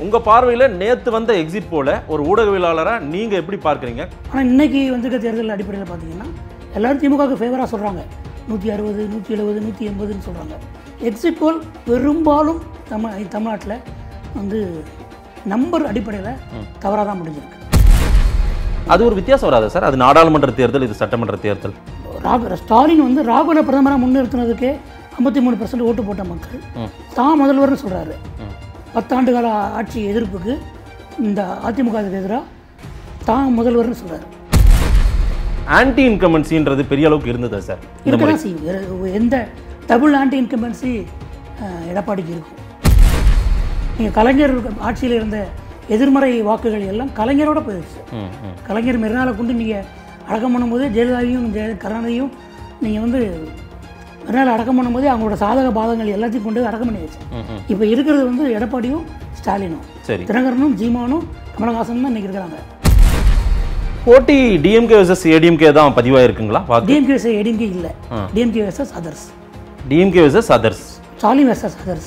உங்க பார்வையில நேத்து வந்த எக்ஸிட் போல ஒரு ஊடகவியலாளரா நீங்க எப்படி பார்க்கறீங்க ஆனால் இன்னைக்கு வந்திருக்க தேர்தல் அடிப்படையில் பார்த்தீங்கன்னா எல்லாரும் திமுகவுக்கு ஃபேவராக சொல்கிறாங்க நூற்றி அறுபது நூற்றி எழுபது நூற்றி எண்பதுன்னு சொல்கிறாங்க எக்ஸிட் போல் பெரும்பாலும் தமிழ் தமிழ்நாட்டில் வந்து நம்பர் அடிப்படையில் தவறாக தான் முடிஞ்சிருக்கு அது ஒரு வித்தியாசம் வராதா சார் அது நாடாளுமன்ற தேர்தல் இது சட்டமன்ற தேர்தல் ராகு ஸ்டாலின் வந்து ராகுல பிரதமராக முன்னிறுத்தினதுக்கே ஐம்பத்தி மூணு பர்சன்ட் ஓட்டு போட்ட மக்கள் தான் முதல்வர்னு சொல்கிறாரு பத்தாண்டு கால ஆட்சி எதிர்ப்புக்கு இந்த அதிமுகவுக்கு எதிராக தான் முதல்வர்னு சொல்கிறாரு ஆன்டி இன்கமன்சின்றது பெரிய அளவுக்கு இருந்ததா சார் இந்த முறை இருக்கதான் செய்யும் வேற எந்த டபுள் ஆன்டி இன்கம்பன்சி எடப்பாடிக்கு இருக்கும் நீங்கள் கலைஞர் ஆட்சியில் இருந்த எதிர்மறை வாக்குகள் எல்லாம் கலைஞரோட போயிடுச்சு ம், ம், கலைஞர் மெரினாலை கொண்டு நீங்கள் அடக்கம் பண்ணும்போது ஜெயலலிதாவையும் ஜெய கருணாநிதியும் நீங்கள் வந்து மெரினால அடக்கம் பண்ணும்போதே அவங்களோட சாதக பாதங்கள் எல்லாத்தையும் கொண்டு அடக்கம் பண்ணி வச்சு ம், ம். இப்போ இருக்கிறது வந்து எடப்பாடியும் ஸ்டாலினும் சரி தினகரனும் ஜீமானும் கமலஹாசனும் தான் இன்றைக்கி இருக்கிறாங்க போட்டி டிஎம்கே வர்சஸ் ஏடிஎம்கே தான் பதிவாயிருக்குங்களா வாக்கு டிஎம்கே ஏடிஎம்கே இல்லை ஆ. DMK versus others DMK versus others Stalin versus others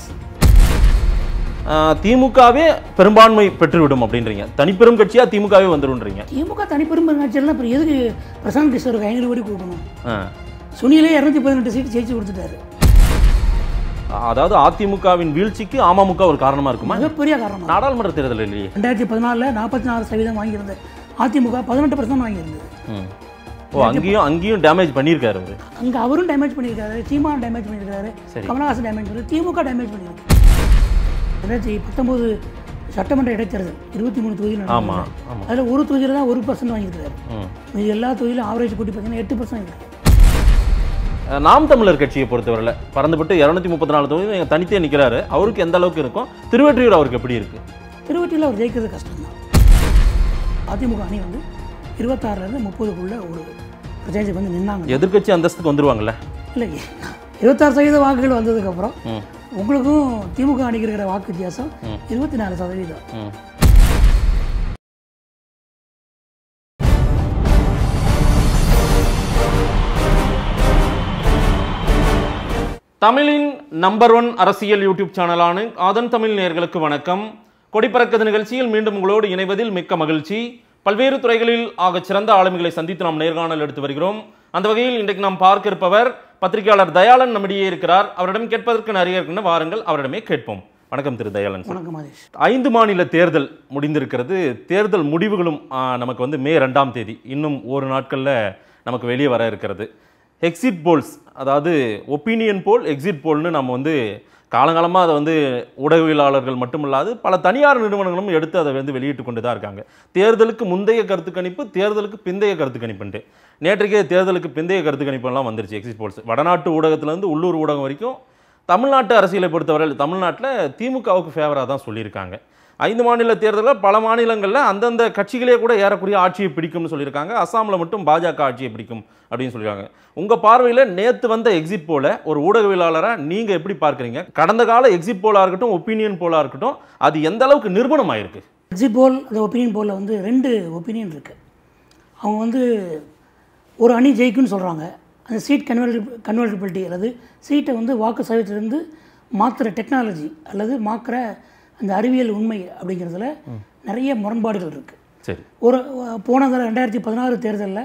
திமுகவே பெரும்பான்மை பெற்றுவிடும் அப்படின்றீங்க தனிப்பெரும் கட்சியா திமுகவே வந்துருன்றீங்க திமுக தனிப்பெரும் பெருங்காட்சியெல்லாம் அப்புறம் எதுக்கு பிரசாந்த் கிஷோருக்கு ஐநூறு கோடி கொடுக்கணும் ஆ. சுனிலே இரநூத்தி பதினெட்டு சீட் ஜெயிச்சு கொடுத்துட்டாரு அதாவது அதிமுகவின் வீழ்ச்சிக்கு அமமுக ஒரு காரணமா இருக்குமா மிகப்பெரிய காரணம் நாடாளுமன்ற தேர்தல் இல்லையே ரெண்டாயிரத்தி பதினாலில் நாற்பத்தி நாலு சதவீதம் வாங்கியிருந்த அதிமுக பதினெட்டு பர்சன்ட் வாங்கியிருந்தது ம். ஓ அங்கேயும் அங்கேயும் டேமேஜ் பண்ணியிருக்காரு அவரு அங்கே அவரும் டேமேஜ் பண்ணியிருக்காரு சீமான் டேமேஜ் பண்ணியிருக்காரு சரி. கமலஹாசன் டேமேஜ் பண்ணி திமுக டேமேஜ் பண்ணியிருக்கு ரெண்டாயிரத்தி பத்தொம்போது சட்டமன்ற இடைத்தேர்தல் இருபத்தி மூணு தொகுதியில் ஆமா நடந்தது ஆமா அதில் ஒரு தொகுதியில் தான் ஒரு பர்சன்ட் வாங்கியிருக்காரு ம். மீதி எல்லா தொகுதியிலும் ஆவரேஜ் கூட்டி பார்த்தீங்கன்னா எட்டு பர்சன்ட் இருக்கு அஹ், நாம் தமிழர் கட்சியை பொறுத்தவரையில் பறந்துபட்டு இரநூத்தி முப்பத்தி நாலு தொகுதி எங்கள் தனித்தே நிற்கிறாரு அவருக்கு எந்த அளவுக்கு இருக்கும் திருவெற்றியூர் அவருக்கு எப்படி இருக்கு திருவற்றியில் அவர் ஜெயிக்கிறது கஷ்டம் தான் அதிமுக அணி வந்து இருபத்தாறுலேருந்து முப்பதுக்குள்ள ஒரு பிரச்சனைக்கு வந்து நின்னாங்க எதிர்க்கட்சி அந்தஸ்துக்கு வந்துருவாங்கல்ல இல்லை இருபத்தாறு சதவீத வாக்குகள் வந்ததுக்கப்புறம் ம். உங்களுக்கும் திமுக அணிக்கு இருக்கிற வாக்கு வித்தியாசம் இருபத்தி நாலு சதவீதம் ம். தமிழின் நம்பர் ஒன் அரசியல் யூடியூப் சேனலான ஆதன் தமிழ் நேயர்களுக்கு வணக்கம் கொடிப்பறக்கது நிகழ்ச்சியில் மீண்டும் உங்களோடு இணைவதில் மிக்க மகிழ்ச்சி பல்வேறு துறைகளில் ஆகச் சிறந்த ஆளுமைகளை சந்தித்து நாம் நேர்காணல் எடுத்து வருகிறோம் அந்த வகையில் இன்றைக்கு நாம் பார்க்க இருப்பவர் பத்திரிகையாளர் தயாளன் நம்மிடையே இருக்கிறார் அவரிடம் கேட்பதற்கு நிறைய இருக்கின்ற வாருங்கள் அவரிடமே கேட்போம் வணக்கம் திரு தயாளன் சார். வணக்கம் மாதேஷ் ஐந்து மாநில தேர்தல் முடிந்திருக்கிறது தேர்தல் முடிவுகளும் ஆ, நமக்கு வந்து மே ரெண்டாம் தேதி இன்னும் ஒரு நாட்களில் நமக்கு வெளியே வர இருக்கிறது எக்ஸிட் போல்ஸ் அதாவது ஒப்பீனியன் போல் எக்ஸிட் போல்னு நம்ம வந்து காலங்காலமாக அதை வந்து ஊடகவியலாளர்கள் மட்டுமல்லாது பல தனியார் நிறுவனங்களும் எடுத்து அதை வந்து வெளியிட்டு கொண்டு தான் இருக்காங்க தேர்தலுக்கு முந்தைய கருத்து கணிப்பு தேர்தலுக்கு பிந்தைய கருத்து கணிப்புன்ட்டு நேற்றைக்கே தேர்தலுக்கு பிந்தைய கருத்து கணிப்பெல்லாம் வந்துருச்சு எக்ஸிட் போல்ஸ் வடநாட்டு ஊடகத்திலேருந்து உள்ளூர் ஊடகம் வரைக்கும் தமிழ்நாட்டு அரசியலை பொறுத்தவரை தமிழ்நாட்டில் திமுகவுக்கு ஃபேவராக தான் சொல்லியிருக்காங்க ஐந்து மாநில தேர்தலில் பல மாநிலங்களில் அந்தந்த கட்சிகளே கூட ஏறக்குறைய ஆட்சியை பிடிக்கும்னு சொல்லியிருக்காங்க அஸ்ஸாமில் மட்டும் பாஜக ஆட்சியை பிடிக்கும் அப்படின்னு சொல்லியிருக்காங்க உங்கள் பார்வையில் நேற்று வந்த எக்ஸிட் போல ஒரு ஊடகவியலாளராக நீங்கள் எப்படி பார்க்குறீங்க கடந்த கால எக்ஸிட் போலாக இருக்கட்டும் ஒப்பீனியன் போலாக இருக்கட்டும் அது எந்த அளவுக்கு நிரூபணம் ஆயிருக்கு எக்ஸிட் போல் அந்த ஒப்பீனியன் போலில் வந்து ரெண்டு ஒப்பீனியன் இருக்குது அவங்க வந்து ஒரு அணி ஜெயிக்கும்னு சொல்கிறாங்க அந்த சீட் கன்வெர்ட் கன்வெர்டபிலிட்டி அல்லது சீட்டை வந்து வாக்கு சதவீதத்திலிருந்து மாற்றுற டெக்னாலஜி அல்லது மாற்றுற அந்த அறிவியல் உண்மை அப்படிங்கிறதுல நிறைய முரண்பாடுகள் இருக்குது சரி ஒரு போன தடவை ரெண்டாயிரத்தி பதினாறு தேர்தலில்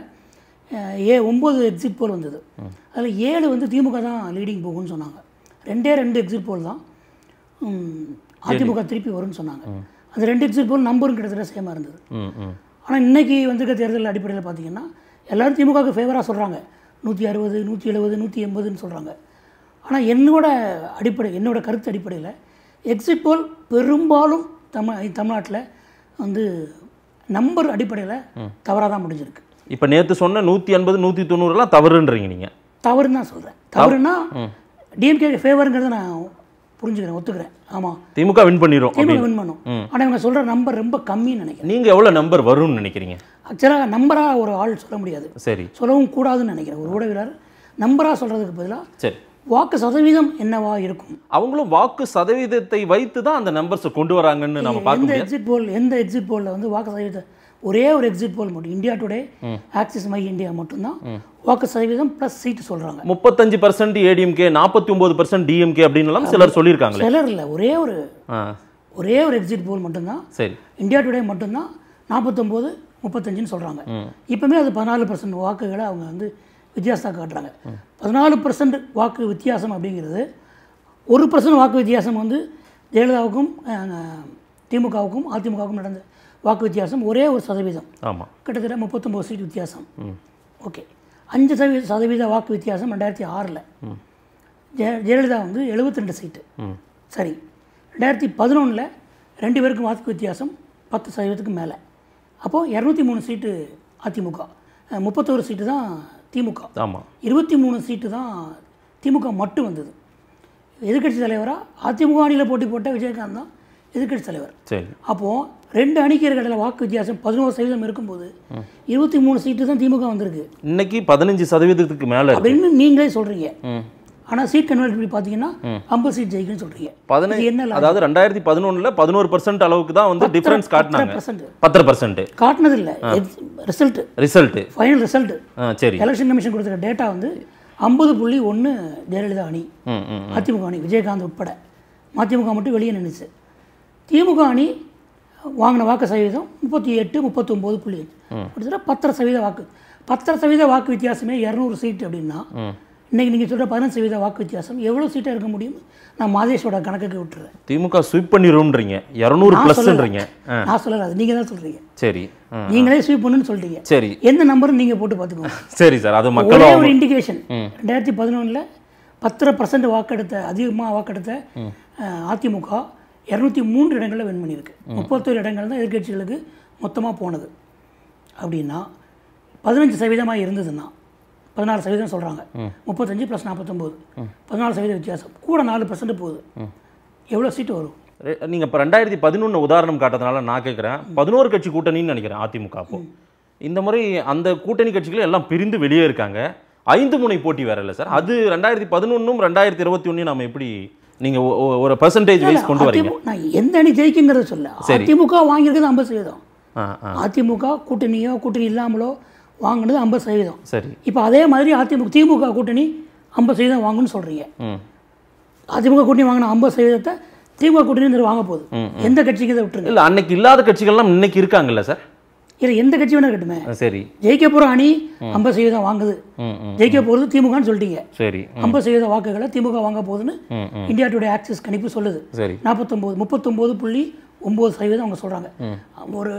ஏ ஒம்பது எக்ஸிட் போல் வந்தது அதில் ஏழு வந்து திமுக தான் லீடிங் போகும்னு சொன்னாங்க ரெண்டே ரெண்டு எக்ஸிட் போல் தான் ம், அதிமுக திருப்பி வரும்னு சொன்னாங்க அந்த ரெண்டு எக்ஸிட் போல் நம்பரும் கிட்டத்தட்ட சேமாக இருந்தது ம் ம் ஆனால் இன்னைக்கு வந்திருக்க தேர்தல் அடிப்படையில் பார்த்தீங்கன்னா எல்லாரும் திமுகவுக்கு ஃபேவராக சொல்கிறாங்க நூற்றி அறுபது நூற்றி எழுபது நூற்றி எண்பதுன்னு சொல்கிறாங்க ஆனால் என்னோட அடிப்படை என்னோட கருத்து அடிப்படையில் எக்ஸிட் போல் பெரும்பாலும் தமிழ் தமிழ்நாட்டில் வந்து நம்பர் அடிப்படையில் தவறாக தான் முடிஞ்சிருக்கு இப்போ நேற்று சொன்ன நூற்றி எண்பது நூற்றி தொண்ணூறுலாம் தவறுன்றீங்க நீங்கள் தவறுன்னு தான் சொல்கிறேன் தவறுனா டிஎம்கே ஃபேவருங்கிறத நான் புரிஞ்சுக்கிறேன் ஒத்துக்கிறேன் ஆமாம் திமுக வின் பண்ணிடும் திமுக வின் பண்ணும் ஆனால் இவங்க சொல்கிற நம்பர் ரொம்ப கம்மின்னு நினைக்கிறேன் நீங்கள் எவ்வளோ நம்பர் வரும்னு நினைக்கிறீங்க ஆக்சுவலாக நம்பராக ஒரு ஆள் சொல்ல முடியாது சரி சொல்லவும் கூடாதுன்னு நினைக்கிறேன் ஒரு ஊடகவியலாளர் நம்பராக சொல்கிறதுக்கு பதிலாக சரி வாக்கு சதவீதம் என்னவா இருக்கும் அவங்களும் வாக்கு சதவீதத்தை வைத்து தான் அந்த நம்பர்ஸை கொண்டு வராங்கன்னு நம்ம பார்க்க எந்த முடியாது எக்ஸிட் போல் எந்த எக்ஸிட் போலில் வந்து வாக்கு சதவீதம் ஒரே ஒரு எக்ஸிட் போல் மட்டும் India Today Axis My India மட்டும்தான் வாக்கு சதவீதம் ப்ளஸ் சீட்டு சொல்கிறாங்க முப்பத்தஞ்சு பர்சன்ட் ஏடிஎம்கே நாற்பத்தி ஒன்பது பர்சன்ட் டிஎம்கே அப்படின்னு எல்லாம் சிலர் சொல்லியிருக்காங்களே சிலர் இல்லை ஒரே ஒரு ஆ. ஒரே ஒரு எக்ஸிட் போல் மட்டும்தான் சரி இந்தியா டுடே மட்டும்தான் நாற்பத்தொம்போது முப்பத்தஞ்சுன்னு சொல்கிறாங்க இப்போமே அது பதினாலு பர்சன்ட் வாக்குகளை அவங்க வந்து வித்தியாசத்தை காட்டுறாங்க பதினாலு பர்சன்ட் வாக்கு வித்தியாசம் அப்படிங்கிறது ஒரு பர்சன்ட் வாக்கு வித்தியாசம் வந்து ஜெயலலிதாவுக்கும் அஹ், திமுகவுக்கும் அதிமுகவுக்கும் நடந்த வாக்கு வித்தியாசம் ஒரே ஒரு சதவீதம் ஆமாம் கிட்டத்தட்ட முப்பத்தொம்போது சீட் வித்தியாசம் ஓகே அஞ்சு சதவீத சதவீத வாக்கு வித்தியாசம் ரெண்டாயிரத்தி ஆறில் ஜெய ஜெயலலிதா வந்து 72 ரெண்டு சீட்டு சரி ரெண்டாயிரத்தி பதினொன்றில் ரெண்டு பேருக்கும் வாக்கு வித்தியாசம் பத்து சதவீதத்துக்கு மேலே அப்போது இரநூத்தி மூணு சீட்டு அதிமுக அஹ், முப்பத்தோரு சீட்டு தான் திமுக ஆமாம் இருபத்தி மூணு சீட்டு தான் திமுக மட்டும் வந்தது எதிர்க்கட்சி தலைவராக அதிமுக அணியில் போட்டி போட்ட விஜயகாந்த் தான் எதிர்க்கட்சி தலைவர் சரி அப்போது ரெண்டு அணிக்கு இருக்கிற வாக்கு வித்தியாசம் பதினோரு சதவீதம் இருக்கும்போது இருபத்தி மூணு சீட்டு தான் திமுக வந்திருக்கு இன்னைக்கு பதினஞ்சு சதவீதத்துக்கு மேலே இருக்கு அப்படின்னு நீங்களே சொல்கிறீங்க ம் ஆனால் சீட் கன்வெர்ட் பண்ணி பார்த்தீங்கன்னா ஐம்பது சீட் ஜெயிக்குன்னு சொல்கிறீங்க பதினஞ்சு இது என்ன logic? அதாவது ரெண்டாயிரத்தி பதினொன்றில் பதினோரு பர்சன்ட் அளவுக்கு தான் வந்து டிஃபரன்ஸ் காட்டினாங்க பர்சன்ட் பத்தரை பர்சன்ட் காட்டினது இல்லை ரிசல்ட்டு ரிசல்ட்டு ஃபைனல் ரிசல்ட்டு ஆ சரி எலெக்ஷன் கமிஷன் கொடுத்துருக்க டேட்டா வந்து ஐம்பது புள்ளி ஒன்று ஜெயலலிதா அணி ம் ம் அதிமுக அணி விஜயகாந்த் உட்பட மதிமுக மட்டும் வெளியே நின்றுச்சு திமுக அணி வாங்கின வாக்கு சதவீதம் முப்பத்தி எட்டு முப்பத்தொம்போது புள்ளி அஞ்சு கிட்டத்தட்ட பத்தரை சதவீத வாக்கு பத்தரை சதவீத வாக்கு வித்தியாசமே இரநூறு சீட் அப்படின்னா இன்னைக்கு நீங்கள் சொல்கிற பதினஞ்சு சதவீத வாக்கு வித்தியாசம் எவ்வளோ சீட்டாக இருக்க முடியும் நான் மாதேஷோட கணக்குக்கு விட்டுறேன் திமுக ஸ்வீப் பண்ணிரும்ன்றீங்க இரநூறு ப்ளஸ்ன்றீங்க ஆ நான் சொல்லல அது நீங்கள் தான் சொல்கிறீங்க சரி ஆ நீங்களே ஸ்வீப் பண்ணுன்னு சொல்லிட்டீங்க சரி எந்த நம்பரும் நீங்கள் போட்டு பார்த்துக்கோங்க சரி சார் அது ஒரே மக்களும் ஒரு இண்டிகேஷன் ரெண்டாயிரத்தி பதினொன்றில் பத்தரை பர்சன்ட் வாக்கெடுத்த அதிகமாக வாக்கெடுத்த அஹ், அதிமுக இரநூத்தி மூன்று இடங்களில் வின் பண்ணியிருக்கு முப்பத்தொரு இடங்கள் தான் எதிர்க்கட்சிகளுக்கு மொத்தமாக போனது அப்படின்னா பதினஞ்சு சதவீதமாக இருந்ததுன்னா பதினாறு சதவீதம் சொல்கிறாங்க முப்பத்தஞ்சு ப்ளஸ் நாற்பத்தொம்போது பதினாலு சதவீத வித்தியாசம் கூட நாலு பர்சன்ட் போகுது எவ்வளோ சீட்டு வரும் ரெ- நீங்க இப்போ ரெண்டாயிரத்தி பதினொன்று உதாரணம் காட்டுறதுனால நான் கேட்குறேன் பதினோரு கட்சி கூட்டணின்னு நினைக்கிறேன் அதிமுக அப்போ இந்த முறை அந்த கூட்டணி கட்சிகள் எல்லாம் பிரிந்து வெளியே இருக்காங்க ஐந்து முனை போட்டி வேற இல்லை சார் அது ரெண்டாயிரத்தி பதினொன்றும் ரெண்டாயிரத்தி இருபத்தி ஒன்றையும் நம்ம எப்படி நீங்க ஒ- ஒ- ஒரு பர்சன்டேஜ் வைஸ் கொண்டு வரீங்க அதிமுக நான் எந்த அணி ஜெயிக்குங்கிறத சொல்ல அதிமுக வாங்கியிருக்கிறது ஐம்பது சதவீதம் ஆ ஆ அதிமுக கூட்டணியோ கூட்டணி இல்லாமலோ வாங்கினது ஐம்பது சதவீதம் சரி இப்போ அதே மாதிரி அதிமுக திமுக கூட்டணி ஐம்பது சதவீதம் வாங்குன்னு சொல்கிறீங்க ம் அதிமுக கூட்டணி வாங்கின ஐம்பது சதவீதத்தை திமுக கூட்டணி இந்த வாங்க போகுது எந்த கட்சிக்கு இதை விட்டுருங்க இல்ல அன்னைக்கு இல்லாத கட்சிகள்லாம் இன்னைக்கு இருக்காங்கல்ல சார் இல்லை எந்த கட்சி வேணா இருக்கட்டுமே ஆ, சரி ஜெயிக்க போகிற அணி ஐம்பது சதவீதம் வாங்குது ம் ம் ஜெயிக்க போகிறது திமுகன்னு சொல்லிட்டீங்க சரி ஐம்பது சதவீத வாக்குகளை திமுக வாங்க போகுதுன்னு ம் ம் இந்தியா டுடே ஆக்சிஸ் கணிப்பு சொல்லுது சரி நாற்பத்தொம்போது முப்பத்தொம்போது புள்ளி ஒம்பது சதவீதம் அவங்க சொல்கிறாங்க ஒரு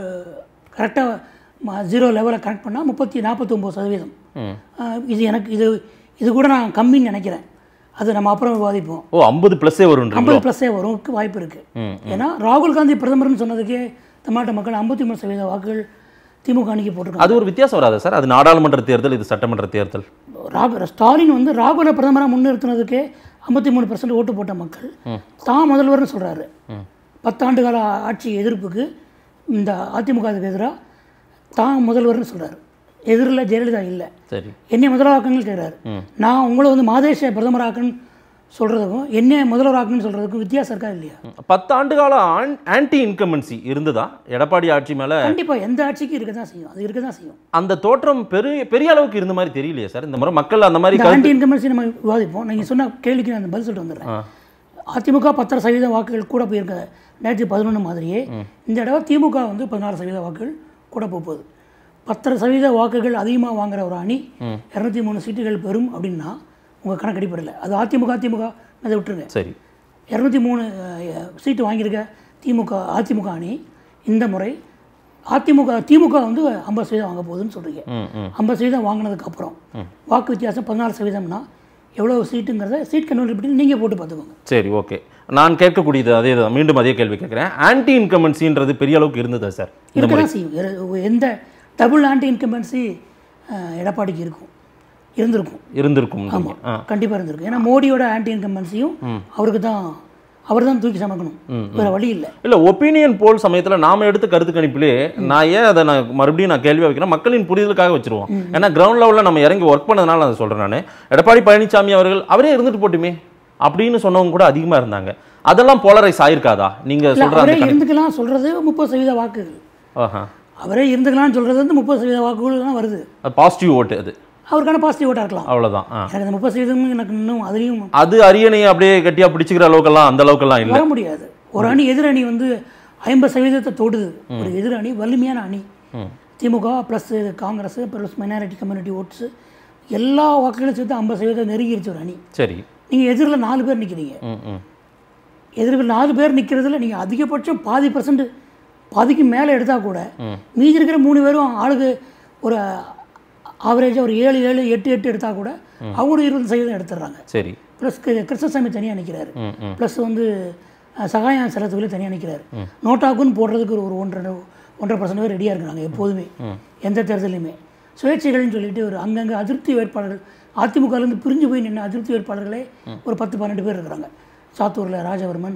கரெக்டாக ஜீரோ லெவலில் கனெக்ட் பண்ணால் முப்பத்தி நாற்பத்தொம்போது சதவீதம் ம் ஆஹ் இது எனக்கு இது இது கூட நான் கம்மின்னு நினைக்கிறேன் அது நம்ம அப்புறம் விவாதிப்போம் ஓ ஐம்பது ப்ளஸ்ஸே வரும்ன்றீங்களோ ஐம்பது ப்ளஸ்ஸே வரும்க்கு வாய்ப்பு இருக்குது ம் ஏன்னா ராகுல் காந்தி பிரதமர்னு சொன்னதுக்கே தமிழ்நாட்டு மக்கள் ஐம்பத்தி மூணு சதவீத வாக்குகள் திமுக அணிக்கு போட்டிருக்காங்க அது ஒரு வித்தியாசம் வராதா சார் அது நாடாளுமன்ற தேர்தல் இது சட்டமன்ற தேர்தல் ராகு ஸ்டாலின் வந்து ராகுலை பிரதமராக முன்னிறுத்தினதுக்கே ஐம்பத்தி மூணு பர்சன்ட் ஓட்டு போட்ட மக்கள் தான் முதல்வர்னு சொல்கிறாரு பத்தாண்டு கால ஆட்சி எதிர்ப்புக்கு இந்த அதிமுகவுக்கு எதிராக தான் முதல்வர்னு சொல்கிறாரு எதிரில் ஜெயலலிதா இல்லை சரி என்னை முதல்வராக்கணும்னு கேட்குறாரு நான் உங்களை வந்து மாதேஷ பிரதமராக்கன்னு சொல்கிறதுக்கும் என்னை முதல்வராக்கணும்னு சொல்கிறதுக்கும் வித்தியாசம் இருக்கா இல்லையா பத்து ஆண்டு கால ஆன்டி இன்கமன்சி இருந்ததா எடப்பாடி ஆட்சி மேல கண்டிப்பாக எந்த ஆட்சிக்கும் இருக்க தான் செய்யும் அது இருக்க தான் செய்யும் அந்த தோற்றம் பெரிய பெரிய அளவுக்கு இருந்த மாதிரி தெரியலையே சார் இந்த முறை மக்கள் அந்த மாதிரி இந்த கருத்து- ஆன்டி இன்கம்பன்சி நம்ம விவாதிப்போம் நீங்கள் சொன்ன கேள்விக்கு நான் பதில் சொல்லிட்டு வந்துடுறேன் ஆ. அதிமுக பத்தரை சதவீத வாக்குகள் கூட போயிருக்க ரெண்டாயிரத்தி பதினொன்று மாதிரியே இந்த தடவை திமுக வந்து பதினாறு சதவீத வாக்குகள் கூட போக போகுது பத்தரை சதவீத வாக்குகள் அதிகமாக வாங்குற ஒரு அணி இரநூத்தி மூணு சீட்டுகள் பெறும் அப்படின்னா உங்கள் கணக்கு அடிப்படையில் அது அதிமுக திமுக அதை விட்டுருங்க சரி இரநூத்தி மூணு அஹ், சீட்டு வாங்கியிருக்க திமுக அதிமுக அணி இந்த முறை அதிமுக திமுக வந்து ஐம்பது சதவீதம் வாங்க போகுதுன்னு சொல்கிறீங்க ம் ம் ஐம்பது சதவீதம் வாங்கினதுக்கப்புறம் வாக்கு வித்தியாசம் பதினாலு சதவீதம்னா எவ்வளோ சீட்டுங்கிறத சீட் கன்வெர்ட் பண்ணி நீங்கள் போட்டு பார்த்துக்கோங்க சரி ஓகே நான் கேட்கக்கூடியது அதே தான் மீண்டும் அதே கேள்வி கேட்குறேன் ஆன்டி இன்கமன்சின்றது பெரிய அளவுக்கு இருந்ததா சார் இந்த இருக்க முறை தான் செய்யும் எர- எந்த டபுள் ஆன்டி இன்கம்பன்சி எடப்பாடிக்கு இருக்கும் இருந்திருக்கும் இருந்திருக்கும் நீங்க. ஆ கண்டிப்பாக இருந்திருக்கும் ஏன்னா மோடியோட ஆன்டி இன்கம்பன்சியும் அவருக்கு தான் அவர் தான் தூக்கி சமக்கணும் வேறு வழி இல்லை இல்ல ஒப்பீனியன் போல் சமயத்துல நாம எடுத்த கருத்து கணிப்பிலே நான் ஏன் அதை நான் மறுபடியும் நான் கேள்வியா வைக்கிறேன் மக்களின் புரிதலுக்காக வச்சிருவோம் ஏன்னா கிரவுண்ட் லெவலில் நம்ம இறங்கி ஒர்க் பண்ணதுனால அதை சொல்றேன் நான் எடப்பாடி பழனிசாமி அவர்கள் அவரே இருந்துட்டு போட்டுமே அப்படின்னு சொன்னவங்க கூட அதிகமா இருந்தாங்க அதெல்லாம் போலரைஸ் ஆயிருக்காதா நீங்க இல்லை சொல்ற அவரே அந்த கணக்கு இருந்துக்கலாம் சொல்கிறது முப்பது சதவீத வாக்குகள் ஆஹா அவரே இருந்துக்கலாம்னு சொல்கிறது வந்து முப்பது சதவீத வாக்குகள் தான் வருது பாசிட்டிவ் ஓட்டு அது அவருக்கான பாசிட்டிவ் ஓட்டாக இருக்கலாம் அவ்வளவுதான் ஆ. எனக்கு அந்த முப்பது சதவீதம் எனக்கு இன்னும் அதுலேயும் அது அரியணையை அப்படியே கட்டியா பிடிச்சிக்கிற அளவுக்கெல்லாம் அந்த அளவுக்கெல்லாம் இல்ல வர முடியாது ஒரு அணி எதிர் அணி வந்து ஐம்பது சதவீதத்தை தொடுது ஒரு எதிர் அணி வலிமையான அணி ம் Thimuka plus Congress plus minority community votes எல்லா வாக்குகளும் சேர்த்து ஐம்பது சதவீதம் நெருங்கிருச்சு ஒரு அணி சரி நீங்கள் எதிரில் நாலு பேர் நிற்கிறீங்க ம் ம் எதிரில் நாலு பேர் நிற்கிறதுல நீங்கள் அதிகபட்சம் பாதி பர்சன்ட் பாதிக்கு மேலே எடுத்தால் கூட மீதி இருக்கிற மூணு பேரும் ஆளுக்கு ஒரு ஆவரேஜாக ஒரு ஏழு ஏழு எட்டு எட்டு எடுத்தால் கூட அவங்களும் இருபது சதவீதம் எடுத்துடுறாங்க சரி ப்ளஸ் கிருஷ்ணசாமி தனியாக நிற்கிறாரு ம் ம் ப்ளஸ் வந்து அஹ், சகாயம் செலத்துக்குள்ளே தனியாக நிற்கிறாரு நோட்டாக்குன்னு போடுறதுக்கு ஒரு ஒன்றரை ஒன்றரை பர்சன்ட் பேர் ரெடியாக இருக்கிறாங்க எப்போதுமே எந்த தேர்தலையுமே சுயேட்சைகள்னு சொல்லிட்டு ஒரு அங்கங்கே அதிருப்தி வேட்பாளர்கள் அதிமுகலேருந்து பிரிஞ்சு போய் நின்று அதிருப்தி வேட்பாளர்களே ஒரு பத்து பன்னெண்டு பேர் இருக்கிறாங்க சாத்தூரில் ராஜவர்மன்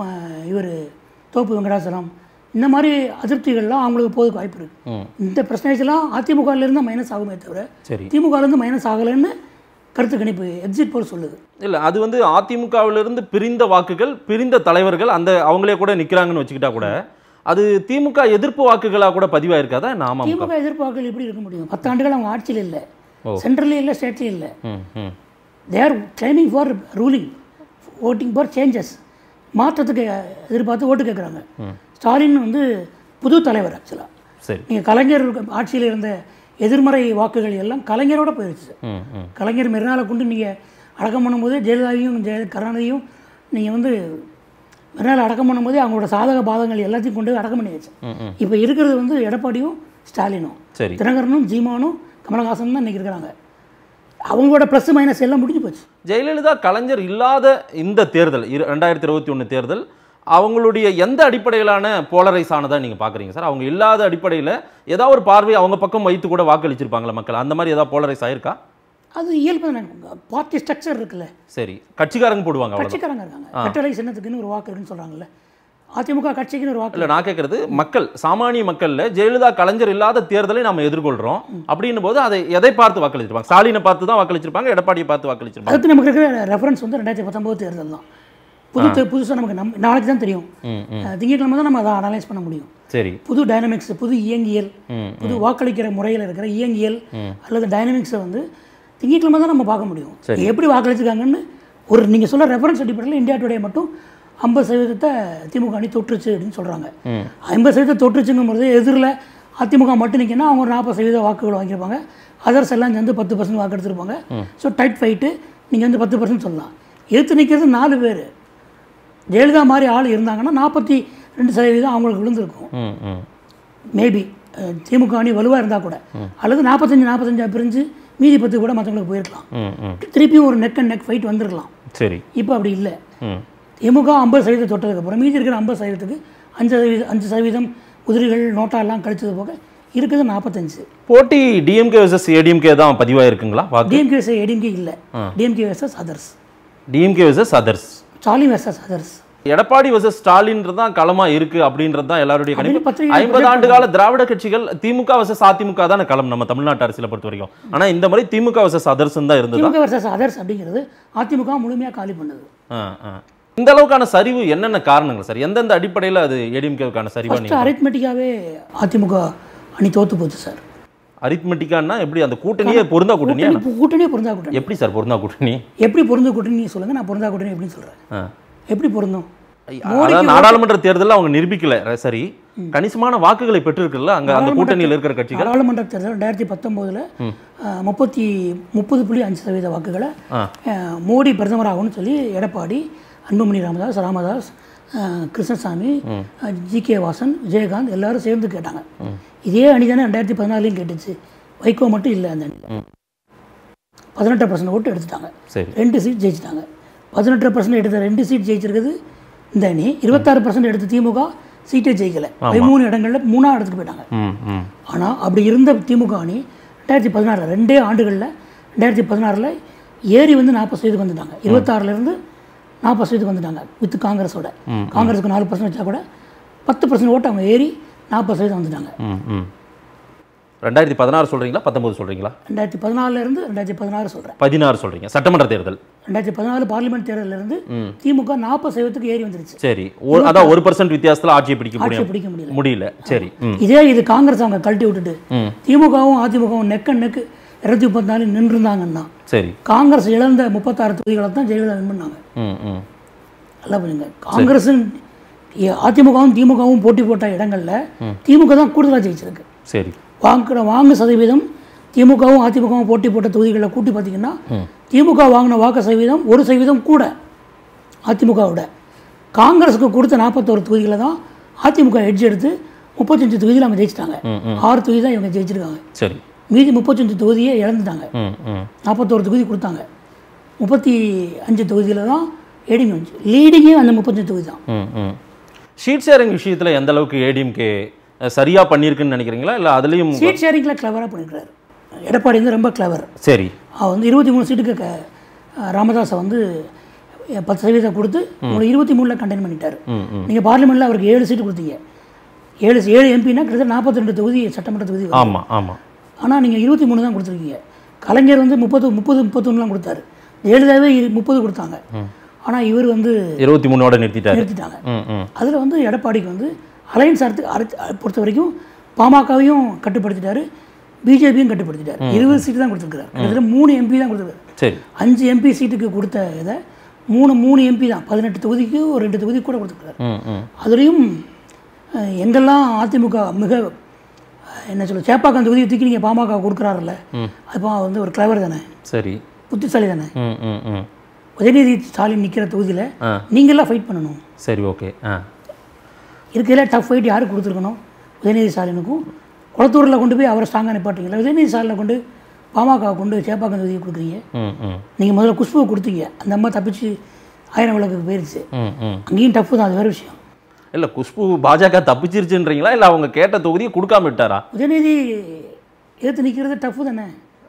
இவர் தோப்பு வெங்கடாசலம் இந்த மாதிரி அதிருப்திகள்லாம் அவங்களுக்கு போதுக்கு வாய்ப்பு இருக்குது ம் இந்த பிரச்சனைலாம் அதிமுகலேருந்து மைனஸ் ஆகுமே தவிர சரி திமுகலேருந்து மைனஸ் ஆகலைன்னு கருத்து கணிப்பு எக்ஸிட் போல் சொல்லுது இல்ல அது வந்து அதிமுகவிலிருந்து பிரிந்த வாக்குகள் பிரிந்த தலைவர்கள் அந்த அவங்களே கூட நிக்கிறாங்கன்னு வச்சுக்கிட்டா கூட அது திமுக எதிர்ப்பு வாக்குகளா கூட பதிவாயிருக்காதா நாம திமுக எதிர்ப்பு வாக்குகள் எப்படி இருக்க முடியும் பத்தாண்டுகள் அவங்க ஆட்சியில் இல்லை ஓ. சென்ட்ரல்லையும் இல்லை ஸ்டேட்லையும் இல்லை ம் ம் they are claiming for ruling voting for changes மாற்றத்துக்கு எதிர்பார்த்து ஓட்டு கேட்குறாங்க ஸ்டாலின் வந்து புது தலைவர் ஆக்சுவலாக சரி நீங்கள் கலைஞர் ஆட்சியில் இருந்த எதிர்மறை வாக்குகள் எல்லாம் கலைஞரோட போயிடுச்சு ம் ம் கலைஞர் மெரினாலை கொண்டு நீங்கள் அடக்கம் பண்ணும்போது ஜெயலலிதாவையும் ஜெய கருணாநிதியும் நீங்கள் வந்து மெரினால அடக்கம் பண்ணும்போது அவங்களோட சாதக பாதங்கள் எல்லாத்தையும் கொண்டு போய் அடக்கம் பண்ணியாச்சு ம் ம் இப்போ இருக்கிறது வந்து எடப்பாடியும் ஸ்டாலினும் சரி தினகரனும் ஜீமானும் கமலஹாசனும் தான் இன்றைக்கி இருக்கிறாங்க அவங்களோட ப்ளஸ் மைனஸ் எல்லாம் முடிஞ்சு போச்சு ஜெயலலிதா கலைஞர் இல்லாத இந்த தேர்தல் இரு ரெண்டாயிரத்தி இருபத்தி ஒன்று தேர்தல் அவங்களுடைய எந்த அடிப்படையிலான போலரைஸ் ஆனதா நீங்க பாக்குறீங்க சார் அவங்க இல்லாத அடிப்படையில் ஏதாவது ஒரு பார்வை அவங்க பக்கம் வைத்து கூட வாக்களிச்சிருப்பாங்களா மக்கள் அந்த மாதிரி ஏதாவது போலரைஸ் ஆயிருக்கா அது இயல்பு தானே பார்ட்டி ஸ்ட்ரக்சர் இருக்குல்ல சரி கட்சிக்காரங்க போடுவாங்க அவ்வளவுதான் கட்சிக்காரங்க இருக்காங்க கட்டளை சின்னத்துக்குன்னு ஒரு வாக்கு இருக்குன்னு சொல்கிறாங்கல்ல அதிமுக கட்சிக்குன்னு ஒரு வாக்கு இல்ல நான் கேட்கறது மக்கள் சாமானிய மக்கள்ல ஜெயலலிதா கலைஞர் இல்லாத தேர்தலை நம்ம எதிர்கொள்றோம் அப்படின்னும் போது அதை எதை பார்த்து வாக்களிச்சிருப்பாங்க ஸ்டாலினை பார்த்து தான் வாக்களிச்சிருப்பாங்க எடப்பாடியை பார்த்து வாக்களிச்சிருப்பாங்க அதுக்கு நமக்கு இருக்கிற ரெஃபரன்ஸ் வந்து ரெண்டாயிரத்தி பத்தொம்போது தேர்தல் தான் புது புதுசாக நமக்கு நம் நாளைக்கு தான் தெரியும் ம் ம் அஹ் திங்கட்கிழமை தான் நம்ம அதை அனலைஸ் பண்ண முடியும் சரி புது டைனமிக்ஸ் புது இயங்கியல் ம் புது வாக்களிக்கிற முறையில் இருக்கிற இயங்கியல் அல்லது டைனமிக்ஸை வந்து திங்கட்கிழமை தான் நம்ம பார்க்க முடியும் எப்படி வாக்களிச்சிருக்காங்கன்னு ஒரு நீங்கள் சொல்ல ரெஃபரன்ஸ் அடிப்படையில் இந்தியா டுடே மட்டும் ஐம்பது சதவீதத்தை திமுக அணி தொற்றுச்சு அப்படின்னு சொல்கிறாங்க ம் ஐம்பது சதவீதம் தொற்றுச்சுங்கும்போது எதிரில் அதிமுக மட்டும் நிற்கினா அவங்க ஒரு நாற்பது சதவீத வாக்குகள் வாங்கியிருப்பாங்க அதர்ஸ் எல்லாம் சேர்ந்து பத்து பர்சன்ட் வாக்கு எடுத்திருப்பாங்க ஸோ டைட் ஃபைட்டு நீங்கள் வந்து பத்து பர்சன்ட் சொல்லலாம் எதிர்த்து நிற்கிறது நாலு பேர் ஜெயலலிதா மாதிரி ஆள் இருந்தாங்கன்னா நாற்பத்தி ரெண்டு சதவீதம் அவங்களுக்கு விழுந்திருக்கும் ம் ம் மேபி திமுக அணி வலுவாக இருந்தால் கூட அல்லது நாற்பத்தஞ்சு நாற்பத்தஞ்சா பிரிஞ்சு மீதி பத்து கூட மற்றவங்களுக்கு போயிருக்கலாம் ம் ம் திருப்பியும் ஒரு நெக் அண்ட் நெக் ஃபைட் வந்திருக்கலாம் சரி இப்போ அப்படி இல்லை ம் திமுக ஐம்பது சதவீதம் தொட்டதுக்கு அப்புறம் மீதி இருக்கிற ஐம்பது சதவீதத்துக்கு அஞ்சு சதவீதம் அஞ்சு சதவீதம் உதிரிகள் நோட்டா எல்லாம் கழிச்சது போக இருக்குது நாற்பத்தஞ்சு போட்டி டிஎம்கே வர்சஸ் ஏடிஎம்கே தான் பதிவாயிருக்குங்களா வாக்கு டிஎம்கே வர்சஸ் ஏடிஎம்கே இல்லை DMK versus others DMK versus others Stalin versus others Edappadi versus ஸ்டாலின்றது தான் களமா இருக்கு அப்படின்றது தான் எல்லாருடைய கணிப்பு அப்படின்னு பத்திரிகை ஐம்பது ஆண்டு கால திராவிட கட்சிகள் திமுக வர்சஸ் அதிமுக தானே களம் நம்ம தமிழ்நாட்டு அரசியலை பொறுத்த வரைக்கும் ஆனா இந்த மாதிரி திமுக வர்சஸ் அதர்ஸ் தான் இருந்ததா திமுக வர்சஸ் அதர்ஸ் அப்படிங்கிறது அதிமுக முழுமையாக காலி பண்ணுது ஆ, ஆ. இந்த அளவுக்கான சரிவு என்னென்ன காரணங்கள் சார் எந்தெந்த அடிப்படையில் அது ஏடிஎம்கேவுக்கான சரிவா ஃபஸ்ட்டு நீங்க அரித்மெட்டிக்காகவே அதிமுக அணி தோத்து போச்சு சார் அரித்மெட்டிக்கான்னா எப்படி அந்த கூட்டணியே பொருந்தா கூட்டணியா கூட்டணி கூட்டணியே பொருந்தா கூட்டணி எப்படி சார் பொருந்தா கூட்டணி எப்படி பொருந்த கூட்டணி சொல்லுங்கள் நான் பொருந்தா கூட்டணி எப்படின்னு சொல்கிறேன் ஆ. எப்படி பொருந்தும் அதாவது நாடாளுமன்ற தேர்தலில் அவங்க நிரூபிக்கல ர- சரி கணிசமான வாக்குகளை பெற்றிருக்குல்ல அங்க அந்த கூட்டணியில் இருக்கிற கட்சிகள் நாடாளுமன்ற தேர்தல் ரெண்டாயிரத்தி பத்தொம்போதில் முப்பத்தி முப்பது புள்ளி அஞ்சு சதவீத வாக்குகளை ஆ. அஹ், மோடி பிரதமர் ஆகும்னு சொல்லி எடப்பாடி அன்புமணி ராமதாஸ் ராமதாஸ் அஹ், கிருஷ்ணசாமி ஜி கே வாசன் விஜயகாந்த் எல்லாரும் சேர்ந்து கேட்டாங்க இதே அணி தானே ரெண்டாயிரத்தி பதினாலையும் கேட்டுச்சு வைகோ மட்டும் இல்லை அந்த அணியில் பதினெட்டு பர்சன்ட் ஓட்டு எடுத்துட்டாங்க சரி ரெண்டு சீட் ஜெயிச்சிட்டாங்க பதினெட்டு பர்சன்ட் எடுத்த ரெண்டு சீட் ஜெயிச்சிருக்குது இந்த அணி இருபத்தாறு பர்சன்ட் எடுத்த திமுக சீட்டே ஜெயிக்கல பதிமூணு இடங்களில் மூணாவது இடத்துக்கு போயிட்டாங்க ம் ம் ஆனால் அப்படி இருந்த திமுக அணி ரெண்டாயிரத்தி பதினாறு ரெண்டே ஆண்டுகளில் ரெண்டாயிரத்தி பதினாறில் ஏறி வந்து நாற்பது சதவீதம் வந்துட்டாங்க இருபத்தாறுலேருந்து நாற்பது சதவீதம் வந்துட்டாங்க வித் காங்கிரஸோட காங்கிரஸுக்கு நாலு பர்சன்ட் வச்சா கூட பத்து பர்சன்ட் ஓட்டு அவங்க ஏறி நாற்பது சதவீதம் வந்துட்டாங்க ம் ம் ரெண்டாயிரத்தி பதினாறு சொல்றீங்களா பத்தொன்பது சொல்றீங்களா ரெண்டாயிரத்தி பதினாலிருந்து ரெண்டாயிரத்தி பதினாறு சொல்கிறேன் பதினாறு சொல்றீங்க சட்டமன்ற தேர்தல் ரெண்டாயிரத்தி பதினாலு பார்லிமெண்ட் தேர்தலிருந்து திமுக நாற்பது சதவீதத்துக்கு ஏறி வந்துருச்சு சரி ஒரு அதான் ஒரு பர்சன்ட் வித்தியாசத்துல ஆட்சியை பிடிக்க ஆட்சியை முடியும் பிடிக்க முடியல முடியல சரி ம் இதே இது காங்கிரஸ் அவங்க கழட்டி விட்டுட்டு ம் திமுகவும் அதிமுகவும் நெக்க நெக்கு இருநூத்தி முப்பத்தி நாலு நின்றுருந்தாங்கன்னா சரி காங்கிரஸ் இழந்த முப்பத்தாறு தொகுதிகளை தான் ஜெயலலிதா வின் பண்ணாங்க ம் ம் நல்லா புரியுங்க காங்கிரஸ் ஏ- அதிமுகவும் திமுகவும் போட்டி போட்ட இடங்களில் திமுக தான் கூடுதலாக ஜெயிச்சிருக்கு சரி வாங்குற வாங்கு சதவீதம் திமுகவும் அதிமுகவும் போட்டி போட்ட தொகுதிகளில் கூட்டி பார்த்தீங்கன்னா திமுக வாங்கின வாக்கு சதவீதம் ஒரு சதவீதம் கூட அதிமுகவோட காங்கிரஸுக்கு கொடுத்த நாற்பத்தோரு தொகுதிகளில் தான் அதிமுக எட்ஜ் எடுத்து முப்பத்தஞ்சு தொகுதியில் அவங்க ஜெயிச்சிட்டாங்க ஆறு தொகுதி தான் இவங்க ஜெயிச்சிருக்காங்க சரி மீதி முப்பத்தஞ்சு தொகுதியை இழந்துட்டாங்க ம் ம் நாற்பத்தோரு தொகுதி கொடுத்தாங்க முப்பத்தி அஞ்சு தொகுதியில் தான் ஏடிஎம் வந்துச்சு லீடிங்கே அந்த முப்பத்தஞ்சு தொகுதி தான் ம் ம் ஷீட் ஷேரிங் விஷயத்தில் எந்த அளவுக்கு ஏடிஎம்கே சரியாக பண்ணியிருக்குன்னு நினைக்கிறீங்களா இல்லை அதுலேயும் சீட் ஷேரிங்கில் கிளவராக பண்ணியிருக்காரு எடப்பாடி வந்து ரொம்ப கிளவர் சரி அவர் வந்து இருபத்தி மூணு சீட்டுக்கு க- ராமதாஸை வந்து அஹ், பத்து சதவீதம் கொடுத்து உங்களுக்கு இருபத்தி மூணில் கண்டெயின் பண்ணிட்டார் ம் ம் நீங்கள் பார்லிமெண்ட்டில் அவருக்கு ஏழு சீட்டு கொடுத்தீங்க ஏழு ஏழு எம்பினா கிட்டத்தட்ட நாற்பத்தி ரெண்டு தொகுதி சட்டமன்ற தொகுதி வரும். ஆமாம் ஆமாம் ஆனால் நீங்கள் இருபத்தி மூணு தான் கொடுத்துருக்கீங்க கலைஞர் வந்து முப்பது முப்பது முப்பத்தொன்னுலாம் கொடுத்தாரு ஜெயலலிதாவே இரு- முப்பது கொடுத்தாங்க ஆனால் இவர் வந்து இருபத்தி மூணோட நிறுத்திட்டாரு நிறுத்திட்டாங்க ம் ம் அதில் வந்து எடப்பாடிக்கு வந்து அலையன்ஸ் அடுத்து அடுத்து பொறுத்த வரைக்கும் பாமகவையும் கட்டுப்படுத்திட்டாரு பிஜேபியும் கட்டுப்படுத்திட்டாரு இருபது சீட்டு தான் கொடுத்துருக்காரு கிட்டத்தட்ட மூணு எம்பி தான் கொடுத்துருக்காரு சரி அஞ்சு எம்பி சீட்டுக்கு கொடுத்த இதை மூணு மூணு எம்பி தான் பதினெட்டு தொகுதிக்கு ஒரு ரெண்டு தொகுதி கூட கொடுத்துருக்காரு ம் ம் அதுலேயும் அஹ், எங்கெல்லாம் அதிமுக மிக அஹ், என்ன சொல்ல சேப்பாக்கம் தொகுதியை தூக்கி நீங்கள் பாமக கொடுக்குறாருல்ல அப்போ வந்து ஒரு கிளவர் தானே சரி புத்திசாலி தானே ம் ம் ம் உதயநிதி ஸ்டாலின் நிற்கிற தொகுதியில் ஆ நீங்களாம் ஃபைட் பண்ணணும் சரி ஓகே ஆ இருக்கையில் டஃப் ஃபைட் யாருக்கு கொடுத்துருக்கணும் உதயநிதி ஸ்டாலினுக்கும் குளத்தூரில் கொண்டு போய் அவரை ஸ்ட்ராங்காக நிப்பாட்டிங்களா உதயநிதி ஸ்டாலினை கொண்டு பாமக கொண்டு சேப்பாக்கம் தொகுதியை கொடுக்குறீங்க ம் ம் நீங்கள் முதல்ல குஷ்புவை கொடுத்தீங்க அந்த அம்மா தப்பிச்சு ஆயிரம் விளக்குக்கு போயிருச்சு ம் ம் அங்கேயும் டஃப்பு தான் அது வேறு விஷயம் இல்லை குஷ்பு பாஜக தப்பிச்சிருச்சுன்றீங்களா இல்லை அவங்க கேட்ட தொகுதியை கொடுக்காம விட்டாரா உதயநிதி எதிர்த்து நிற்கிறது டஃப்பு தானே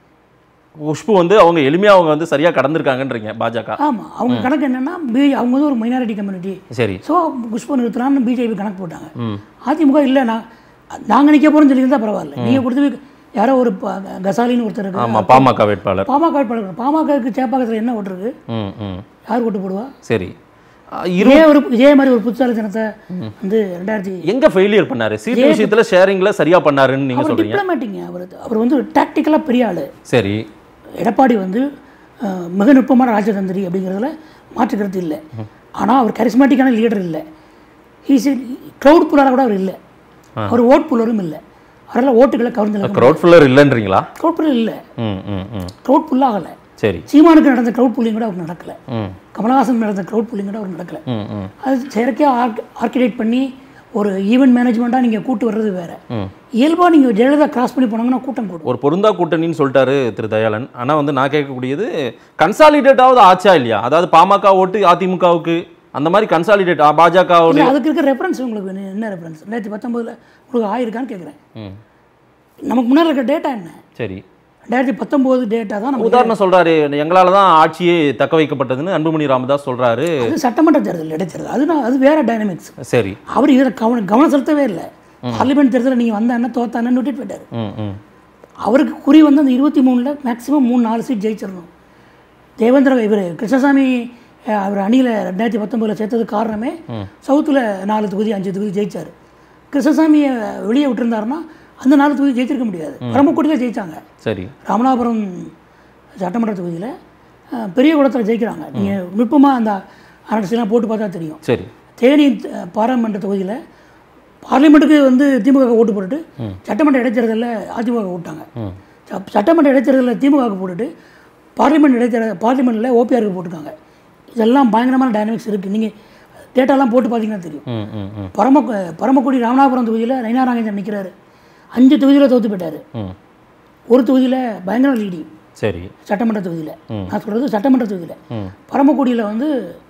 குஷ்பு வந்து அவங்க எளிமையாக அவங்க வந்து சரியாக கடந்திருக்காங்கன்றீங்க பாஜக ஆமாம் அவங்க கணக்கு என்னென்னா பி அவங்க வந்து ஒரு மைனாரிட்டி கம்யூனிட்டி சரி ஸோ குஷ்பு நிறுத்தலாம்னு பிஜேபி கணக்கு போட்டாங்க ம் அதிமுக இல்லை நான் நாங்கள் நிற்க போகிறோம்னு சொல்லியிருந்தா பரவாயில்ல நீங்கள் கொடுத்து போய் யாரோ ஒரு ப- கசாலின்னு ஒருத்தர் இருக்கு ஆமாம் பாமக வேட்பாளர் பாமக வேட்பாளர் பாமகவுக்கு சேப்பாக்கத்தில் என்ன ஓட்டு இருக்கு ம் ம் யார் ஓட்டு போடுவா சரி ஆ, இரு இதே ஒரு இதே மாதிரி ஒரு புத்தாலித்தனத்தை வந்து ரெண்டாயிரத்தி எங்க ஃபெயிலியர் பண்ணாரு சீட்டு விஷயத்துல ஷேரிங்ல சரியா பண்ணாருன்னு நீங்க அவர் சொல்றீங்க டிப்ளமேட்டிங்க அவர் அவர் வந்து டாக்டிக்கலாக பெரிய ஆள் சரி எடப்பாடி வந்து அஹ், மிக நுட்பமான ராஜதந்திரி அப்படிங்கிறதுல மாற்று கருத்து இல்லை ஆனால் அவர் கரிஸ்மேட்டிக்கான லீடர் இல்லை ஹீஸ் க்ரௌட் புல்லராக கூட அவர் இல்லை அவர் ஓட் புல்லரும் இல்லை அவரால் ஓட்டுகளை கவர்ந்து க்ரௌட் ஃபுல்லர் இல்லைன்றீங்களா க்ரௌட் புல்லர் இல்லை ம் ம் ம் க்ரௌட் புல்லாகலை சரி சீமானுக்கு நடந்த க்ரௌட் புல்லிங் கூட அவர் நடக்கலை ம் கமலஹாசன் நடந்த க்ரௌட் புல்லிங் கூட அவர் நடக்கலை ம் ம் அது செயற்கையாக ஆர்க் ஆர்கிடேட் பண்ணி ஒரு ஈவெண்ட் மேனேஜ்மெண்ட்டாக நீங்கள் கூட்டு வர்றது வேறு ம். இயல்பாக நீங்கள் ஜெயலலிதா கிராஸ் பண்ணி போனாங்கன்னா கூட்டம் கூடும் ஒரு பொருந்தா கூட்டணின்னு சொல்லிட்டாரு திரு தயாளன் ஆனா வந்து நான் கேட்கக்கூடியது கன்சாலிடேட்டாவது ஆச்சா இல்லையா அதாவது பாமக ஓட்டு அதிமுகவுக்கு அந்த மாதிரி கன்சாலிடேட் பாஜகவுடைய இல்லை அதுக்கு இருக்க ரெஃபரன்ஸ் உங்களுக்கு என்ன- என்ன ரெஃபரன்ஸ் ரெண்டாயிரத்தி பத்தொம்போதில் உங்களுக்கு ஆயிருக்கான்னு கேட்குறேன் ம் நமக்கு முன்னாடி இருக்க டேட்டா என்ன சரி ரெண்டாயிரத்தி பத்தொம்போது டேட்டா தான் நம்ம உதாரணம் சொல்றாரு எங்களால தான் ஆட்சியே தக்க வைக்கப்பட்டதுன்னு அன்புமணி ராமதாஸ் சொல்றாரு அது சட்டமன்ற தேர்தல் இடைத்தேர்தல் அது நான் அது வேற டைனமிக்ஸ் சரி அவர் இதில் கவனம் கவனம் செலுத்தவே இல்லை பார்லிமெண்ட் தேர்தலில் நீங்கள் வந்த என்ன தோத்தா என்ன விட்டுட்டு போயிட்டார் ம் ம் அவருக்கு குறி வந்து அந்த இருபத்தி மூணில் மேக்ஸிமம் மூணு நாலு சீட் ஜெயிச்சிடணும் தேவேந்திர இவர் கிருஷ்ணசாமி அஹ், அவர் அணியில் ரெண்டாயிரத்தி பத்தொம்போதில் சேர்த்ததுக்கு காரணமே சவுத்தில் நாலு தொகுதி அஞ்சு தொகுதி ஜெயிச்சார் கிருஷ்ணசாமியை வெளியே விட்டுருந்தாருன்னா அந்த நாலு தொகுதி ஜெயிச்சிருக்க முடியாது பரமக்குடியில் ஜெயிச்சாங்க சரி ராமநாதபுரம் சட்டமன்ற தொகுதியில் பெரிய குளத்தில் ஜெயிக்கிறாங்க நீங்கள் நுட்பமாக அந்த அரசியலாம் போட்டு பார்த்தா தெரியும் சரி தேனி அஹ், பாராளுமன்ற தொகுதியில் பார்லிமெண்ட்டுக்கு வந்து திமுக ஓட்டு போட்டுட்டு சட்டமன்ற இடைத்தேர்தலில் அதிமுக ஓட்டாங்க ம் ச- சட்டமன்ற இடைத்தேர்தலில் திமுகவுக்கு போட்டுட்டு பார்லிமெண்ட் இடைத்தேர்தல் பார்லிமெண்ட்டில் ஓபிஆருக்கு போட்டிருக்காங்க இதெல்லாம் பயங்கரமான டைனமிக்ஸ் இருக்குது நீங்கள் டேட்டாலாம் போட்டு பார்த்தீங்கன்னா தெரியும் ம் ம் ம் பரம பரமக்குடி ராமநாதபுரம் தொகுதியில் நயினா நாகேந்திரன் நிற்கிறாரு அஞ்சு தொகுதியில் தோற்று போயிட்டார் ம் ஒரு தொகுதியில் பயங்கர லீடிங் சரி சட்டமன்ற தொகுதியில் நான் சொல்கிறது சட்டமன்ற தொகுதியில் ம் பரமக்குடியில் வந்து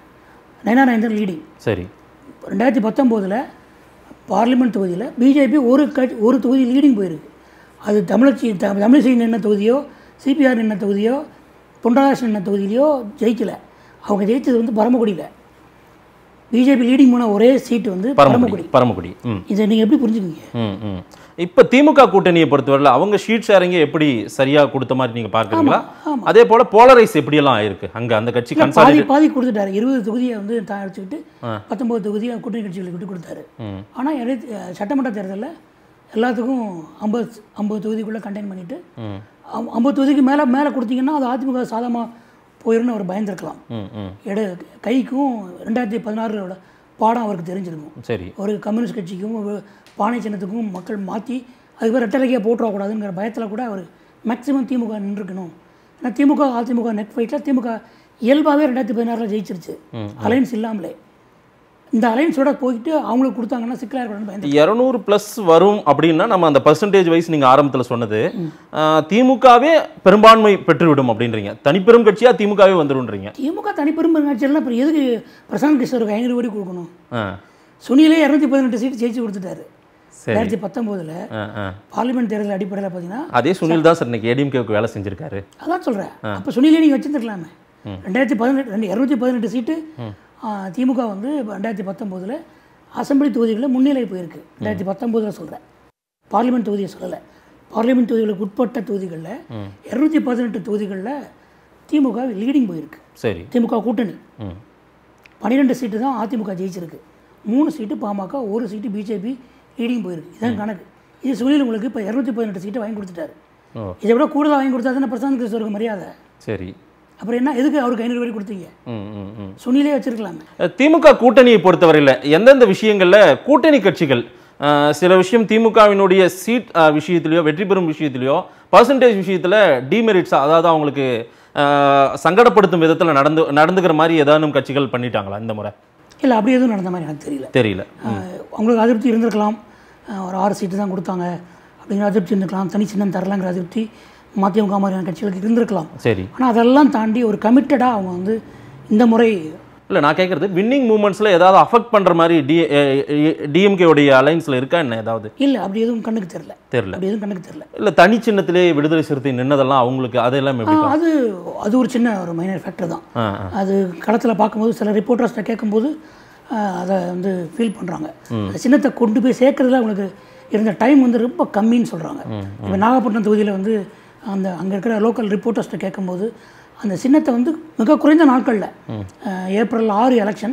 நயனா நயன்தர் லீடிங் சரி ரெண்டாயிரத்தி பத்தொம்போதில் பார்லிமெண்ட் தொகுதியில் பிஜேபி ஒரு கட்சி ஒரு தொகுதி லீடிங் போயிருக்கு அது தமிழச்சி த தமிழிசை நின்ன தொகுதியோ சிபிஆர் நின்ன தொகுதியோ பொன்ராதாஸ் நின்ன தொகுதியிலையோ ஜெயிக்கல அவங்க ஜெயிச்சது வந்து பரமக்குடியில் பிஜேபி லீடிங் போன ஒரே சீட்டு வந்து பரமக்குடி பரமக்குடி பரமக்குடி ம் இதை நீங்கள் எப்படி புரிஞ்சுக்குவீங்க ம் ம் இப்போ திமுக கூட்டணியை பொறுத்தவரையில் அவங்க ஷீட் ஷேரிங்க எப்படி சரியா கொடுத்த மாதிரி நீங்க பார்க்குறீங்களா ஆமா. அதே போல போலரைஸ் எப்படியெல்லாம் ஆயிருக்கு அங்க அந்த கட்சி இல்ல, பாதி கன்சாலிடேட் பாதி கொடுத்துட்டாரு இருபது தொகுதியை வந்து தான் அடிச்சுக்கிட்டு பத்தொம்பது தொகுதியை கூட்டணி கட்சிகளுக்கு விட்டு கொடுத்தாரு ம் ஆனால் இடை சட்டமன்ற தேர்தலில் எல்லாத்துக்கும் ஐம்பது ஐம்பது தொகுதிக்குள்ளே கண்டெயின் பண்ணிவிட்டு ம் ஐம்பது தொகுதிக்கு மேலே மேலே கொடுத்தீங்கன்னா அது அதிமுக சாதமாக போயிடும்னு அவர் பயந்துருக்கலாம் ம் ம் எடு கைக்கும் ரெண்டாயிரத்தி பதினாறோட பாடம் அவருக்கு தெரிஞ்சிருக்கும் சரி ஒரு கம்யூனிஸ்ட் கட்சிக்கும் ஒரு பானை சின்னத்துக்கும் மக்கள் மாற்றி அதுக்கு பேர் ரெட்டலைக்கையாக போட்டுறக்கூடாதுங்கிற பயத்தில் கூட அவர் மேக்ஸிமம் திமுக நின்றுக்கணும் ஏன்னா திமுக அதிமுக நெட் ஃபைட்டில் திமுக இயல்பாகவே ரெண்டாயிரத்தி பதினாறில் ஜெயிச்சிருச்சு அலைன்ஸ் இல்லாமலே இந்த அலைன்ஸோட போயிட்டு அவங்களுக்கு கொடுத்தாங்கன்னா சிக்கலாக இருக்கணும்னு பயந்து இரநூறு ப்ளஸ் வரும் அப்படின்னா நம்ம அந்த பர்சன்டேஜ் வைஸ் நீங்கள் ஆரம்பத்தில் சொன்னது ஆஹ், திமுகவே பெரும்பான்மை பெற்றுவிடும் அப்படின்றீங்க தனிப்பெரும் கட்சியாக திமுகவே வந்துருன்றீங்க திமுக தனிப்பெரும் கட்சியெல்லாம் அப்புறம் எதுக்கு பிரசாந்த் கிஷோருக்கு ஐநூறு கோடி கொடுக்கணும் ஆ சுனிலே இரநூத்தி பதினெட்டு சீட்டு ஜெயிச்சு கொடுத்துட்டாரு சரி ரெண்டாயிரத்தி பத்தொம்போதில் ஆ ஆ பார்லிமெண்ட் தேர்தல் அடிப்படையில் பார்த்தீங்கன்னா அதே சுனில் தான் சார் இன்னைக்கு ஏடிஎம்கேவுக்கு வேலை செஞ்சிருக்காரு அதான் சொல்கிறேன் அப்போ சுனிலே நீங்கள் வச்சுருந்துருக்கலாமே ரெண்டாயிரத்தி பதினெட்டு ரெண்டு இரநூத்தி பதினெட்டு சீட்டு ஆ, திமுக வந்து இப்ப ரெண்டாயிரத்தி பத்தொம்போதில் அசெம்பிளி தொகுதிகளில் முன்னிலை போயிருக்கு ரெண்டாயிரத்தி பத்தொம்போதில் சொல்கிறேன் பார்லிமெண்ட் தொகுதியை சொல்லலை பார்லிமெண்ட் தொகுதிகளுக்கு உட்பட்ட தொகுதிகளில் இரநூத்தி பதினெட்டு தொகுதிகளில் திமுக லீடிங் போயிருக்கு சரி திமுக கூட்டணி ம் பன்னிரெண்டு சீட்டு தான் அதிமுக ஜெயிச்சிருக்கு மூணு சீட்டு பாமக ஒரு சீட்டு பிஜேபி லீடிங் போயிருக்கு இதுதான் கணக்கு இது சுனில் உங்களுக்கு இப்போ இரநூத்தி பதினெட்டு சீட்டு வாங்கி கொடுத்துட்டாரு ஓ இதை விட கூடுதல் வாங்கி கொடுத்தா தானே பிரசாந்த் கிஷோருக்கு மரியாதை சரி அப்புறம் என்ன எதுக்கு அவருக்கு ஐநூறு கோடி கொடுத்தீங்க ம் ம் ம் சுனிலே வச்சிருக்கலாமே அஹ், திமுக கூட்டணியை பொறுத்தவரையில் எந்தெந்த விஷயங்களில் கூட்டணி கட்சிகள் அஹ், சில விஷயம் திமுகவினுடைய சீட் அஹ், விஷயத்திலையோ வெற்றி பெறும் விஷயத்திலையோ பர்சன்டேஜ் விஷயத்தில் டிமெரிட்ஸ் அதாவது அவங்களுக்கு அஹ், சங்கடப்படுத்தும் விதத்தில் நடந்து நடந்துக்கிற மாதிரி ஏதானும் கட்சிகள் பண்ணிட்டாங்களா இந்த முறை இல்லை அப்படி எதுவும் நடந்த மாதிரி எனக்கு தெரியல தெரியல ஆஹ் அவங்களுக்கு அதிருப்தி இருந்திருக்கலாம் ஆஹ் ஒரு ஆறு சீட்டு தான் கொடுத்தாங்க அப்படிங்கிற அதிருப்தி இருந்திருக்கலாம் தனி சின்னம் தரலாங்கிற அதிருப்தி மதிமுக மாதிரியான கட்சிகளுக்கு இருந்திருக்கலாம் சரி ஆனால் அதெல்லாம் தாண்டி ஒரு கமிட்டடாக அவங்க வந்து இந்த முறை இல்லை நான் கேட்குறது வின்னிங் மூமெண்ட்ஸில் ஏதாவது அஃபெக்ட் பண்ணுற மாதிரி டி டிஎம்கே உடைய அலைன்ஸில் இருக்கா என்ன ஏதாவது இல்லை அப்படி எதுவும் கண்ணுக்கு தெரில தெரியல அப்படி எதுவும் கண்ணுக்கு தெரில இல்லை தனி சின்னத்திலே விடுதலை சிறுத்தை நின்னதெல்லாம் அவங்களுக்கு அதெல்லாம் எப்படி அது அது ஒரு சின்ன ஒரு மைனர் ஃபேக்டர் தான் ஆ ஆ அது களத்தில் பார்க்கும்போது சில ரிப்போர்ட்டர்ஸ்ட்டை கேட்கும்போது ஆஹ் அதை வந்து ஃபீல் பண்ணுறாங்க அந்த சின்னத்தை கொண்டு போய் சேர்க்கறதுல அவங்களுக்கு இருந்த டைம் வந்து ரொம்ப கம்மின்னு சொல்கிறாங்க இப்போ நாகப்பட்டினம் தொகுதியில் வந்து அந்த அங்கே இருக்கிற லோக்கல் ரிப்போர்ட்டர்ஸ்ட்டை கேட்கும்போது அந்த சின்னத்தை வந்து மிக குறைந்த நாட்களில் ஏப்ரல் ஆறு எலெக்ஷன்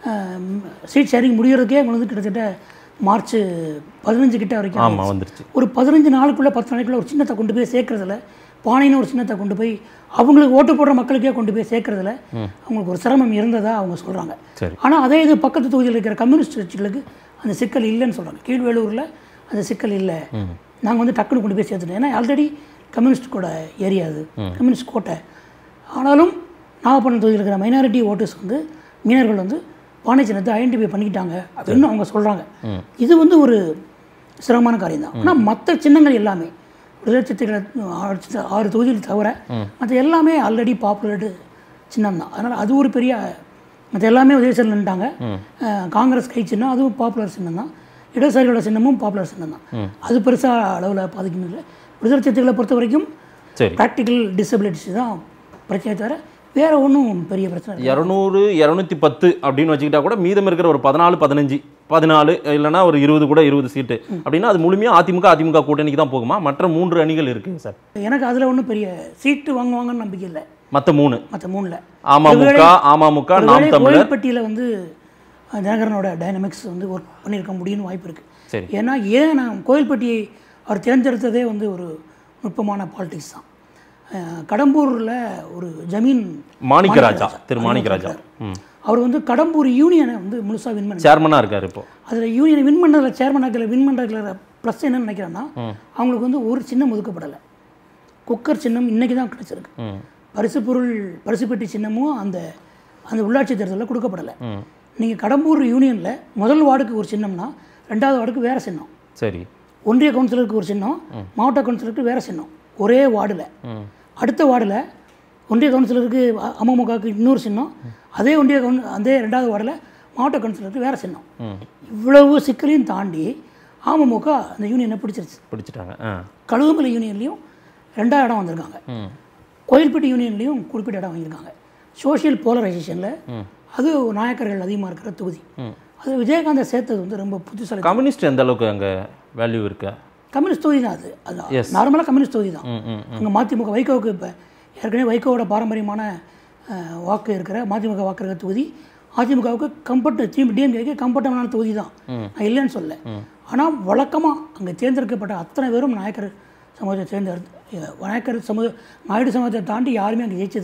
சீட் ஷேரிங் முடியறதுக்கே அவங்க வந்து கிட்டத்தட்ட மார்ச் பதினஞ்சு கிட்ட வரைக்கும் ஆமாம் வந்துருச்சு ஒரு பதினஞ்சு நாளுக்குள்ளே பத்து நாளைக்குள்ள ஒரு சின்னத்தை கொண்டு போய் சேர்க்கறதுல பானைன்னு ஒரு சின்னத்தை கொண்டு போய் அவங்களுக்கு ஓட்டு போடுற மக்களுக்கே கொண்டு போய் சேர்க்கறதுல அவங்களுக்கு ஒரு சிரமம் இருந்ததா அவங்க சொல்கிறாங்க சரி ஆனால் அதே இது பக்கத்து தொகுதியில் இருக்கிற கம்யூனிஸ்ட் கட்சிகளுக்கு அந்த சிக்கல் இல்லைன்னு சொல்கிறாங்க கீழ்வேலூரில் அந்த சிக்கல் இல்லை நாங்கள் வந்து டக்குன்னு கொண்டு போய் சேர்த்துட்டோம் ஏன்னா ஆல்ரெடி கம்யூனிஸ்ட் கூட ஏரியா அது கம்யூனிஸ்ட் கோட்டை ஆனாலும் நாகப்பட்டினம் தொகுதியில் இருக்கிற மைனாரிட்டி ஓட்டர்ஸ் வந்து மீனவர்கள் வந்து பானை சின்னத்தை ஐடென்டிஃபை பண்ணிக்கிட்டாங்க அப்படின்னு அவங்க சொல்கிறாங்க இது வந்து ஒரு சிரமமான காரியம் தான் ஆனால் மற்ற சின்னங்கள் எல்லாமே விடுதலை சித்தைகளை ஆறு சித்த- ஆறு தொகுதியில் தவிர மற்ற எல்லாமே ஆல்ரெடி பாப்புலர்டு சின்னம் தான் அதனால் அது ஒரு பெரிய மற்ற எல்லாமே உதயசரில் நின்ட்டாங்க அஹ், காங்கிரஸ் கை சின்னம் அதுவும் பாப்புலர் சின்னம் தான் இடதுசாரிகளோட சின்னமும் பாப்புலர் சின்னம் தான் அது பெருசாக அளவில் பாதிக்கணும் இல்லை விடுதலை சித்தைகளை பொறுத்த வரைக்கும் சரி ப்ராக்டிக்கல் டிசபிலிட்டிஸ் தான் பிரச்சனை தவிர வேறு ஒன்றும் பெரிய பிரச்சனை இல்லை இரநூறு இரநூத்தி பத்து அப்படின்னு வச்சுக்கிட்டா கூட மீதம் இருக்கிற ஒரு பதினாலு பதினஞ்சு பதினாலு இல்லைன்னா ஒரு இருபது கூட இருபது சீட்டு அப்படின்னா அது முழுமையாக அதிமுக அதிமுக கூட்டணிக்கு தான் போகுமா மற்ற மூன்று அணிகள் இருக்குங்க சார் எனக்கு அதில் ஒன்றும் பெரிய சீட்டு வாங்குவாங்கன்னு நம்பிக்கை இல்லை மற்ற மூணு மற்ற மூணில் அமமுக அமமுக நாம் ஒருவேளை தமிழர் கோயில்பட்டியில் வந்து அஹ், தினகரனோட டைனமிக்ஸ் வந்து ஒர்க் பண்ணியிருக்க முடியும்னு வாய்ப்பு இருக்குது சரி ஏன்னா ஏன் நான் கோயில்பட்டியை அவர் தேர்ந்தெடுத்ததே வந்து ஒரு நுட்பமான பாலிடிக்ஸ் தான் அஹ், கடம்பூரில் ஒரு ஜமீன் மாணிக்கராஜா திரு மாணிக்கராஜா ம் அவர் வந்து கடம்பூர் யூனியனை வந்து முழுசாக வின் பண்ண சேர்மனாக இருக்கார் இப்போ அதில் யூனியனை வின் பண்ணதில் சேர்மனாக்கில் வின் பண்ணுறதுல ப்ளஸ் என்னன்னு நினைக்கிறேன்னா அவங்களுக்கு வந்து ஒரு சின்னம் ஒதுக்கப்படலை குக்கர் சின்னம் இன்னைக்கு தான் கிடச்சிருக்கு ம் பரிசு பொருள் பரிசு பெட்டி சின்னமும் அந்த அந்த உள்ளாட்சி தேர்தலில் கொடுக்கப்படலை ம் நீங்கள் கடம்பூர் யூனியனில் முதல் வார்டுக்கு ஒரு சின்னம்னா ரெண்டாவது வார்டுக்கு வேறு சின்னம் சரி ஒன்றிய கவுன்சிலருக்கு ஒரு சின்னம் மாவட்ட கவுன்சிலருக்கு வேறு சின்னம் ஒரே வார்டில் ம் அடுத்த வார்டில் ஒன்றிய கவுன்சிலருக்கு அ- அமமுகவுக்கு இன்னொரு சின்னம் அதே ஒன்றிய கவுன் அதே ரெண்டாவது வார்டில் மாவட்ட கவுன்சிலருக்கு வேறு சின்னம் ம் இவ்வளவு சிக்கலையும் தாண்டி அமமுக அந்த யூனியனை பிடிச்சிருச்சு பிடிச்சிட்டாங்க ஆ கழுகுமலை யூனியன்லேயும் ரெண்டாவது இடம் வந்திருக்காங்க ம் கோயில்பட்டி யூனியன்லேயும் குறிப்பிட்ட இடம் வாங்கியிருக்காங்க சோஷியல் போலரைசேஷனில் ம். அது நாயக்கர்கள் அதிகமாக இருக்கிற தொகுதி ம். அது விஜயகாந்தை சேர்த்தது வந்து ரொம்ப புத்திசாலி கம்யூனிஸ்ட் எந்த அளவுக்கு அங்கே வேல்யூ இருக்கா கம்யூனிஸ்ட் தொகுதி தான் அது அது Yes. நார்மலாக கம்யூனிஸ்ட் தொகுதி தான் ம் ம் அங்கே மதிமுக வைகோவுக்கு இப்போ ஏற்கனவே வைகோவோட பாரம்பரியமான அஹ், வாக்கு இருக்கிற மதிமுக வாக்கு இருக்கிற தொகுதி அதிமுகவுக்கு கம்ஃபர்ட் டீம் டிஎம்கேக்கு கம்ஃபர்டபுளான தொகுதி தான் நான் இல்லைன்னு சொல்ல ஆனால் வழக்கமாக அங்கே தேர்ந்தெடுக்கப்பட்ட அத்தனை பேரும் நாயக்கர் சமூகத்தை தேர்ந்தெடுத்து அஹ், நாயக்கர் சமூக நாயுடு சமூகத்தை தாண்டி யாருமே அங்கே ஜெயிச்சதில்லை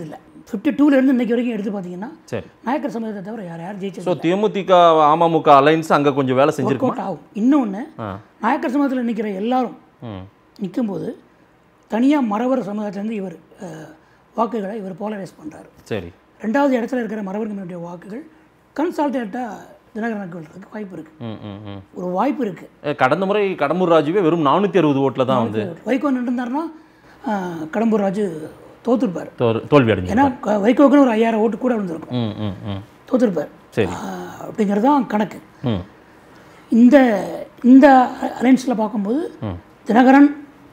ஃபிஃப்டி டூலேருந்து இன்னைக்கு வரைக்கும் எடுத்து பார்த்தீங்கன்னா சரி நாயக்கர் சமுதாயத்தை தவிர யார் யார் ஜெயிச்சது ஸோ தேமுதிக அமமுக அலைன்ஸ் அங்கே கொஞ்சம் வேலை ஒர்க் செஞ்சிருக்குமா அவுட் ஆகும் இன்னொன்று ஆ நாயக்கர் சமுதாயத்தில் நிற்கிற எல்லாரும் ம் நிற்கும்போது தனியாக மறவர் சமுதாயத்திலேருந்து இவர் அஹ், வாக்குகளை இவர் போலரைஸ் பண்ணுறாரு சரி ரெண்டாவது இடத்துல இருக்கிற மறவர் கம்யூனிட்டி வாக்குகள் கன்சால்டேட்டாக தினகரனுக்கு விழுறதுக்கு வாய்ப்பு இருக்குது ம் ம் ம் ஒரு வாய்ப்பு இருக்குது ஏ, கடந்த முறை கடம்பூர் ராஜுவே வெறும் நானூற்றி அறுபது ஓட்டில் தான் வந்து வைகோ நின்றுருந்தாருன்னா அஹ், கடம்பூர் ராஜு தோத்துருப்பார் தோல்- தோல்வி அடைஞ்சு ஏன்னா க- வைகோவுக்குன்னு ஒரு ஐயாயிரம் ஓட்டு கூட விழுந்திருக்கும் ம் ம் ம் தோத்துருப்பார் சரி அஹ், அப்படிங்கிறது தான் கணக்கு ம் இந்த இந்த அலைன்ஸில் பார்க்கும்போது தினகரன்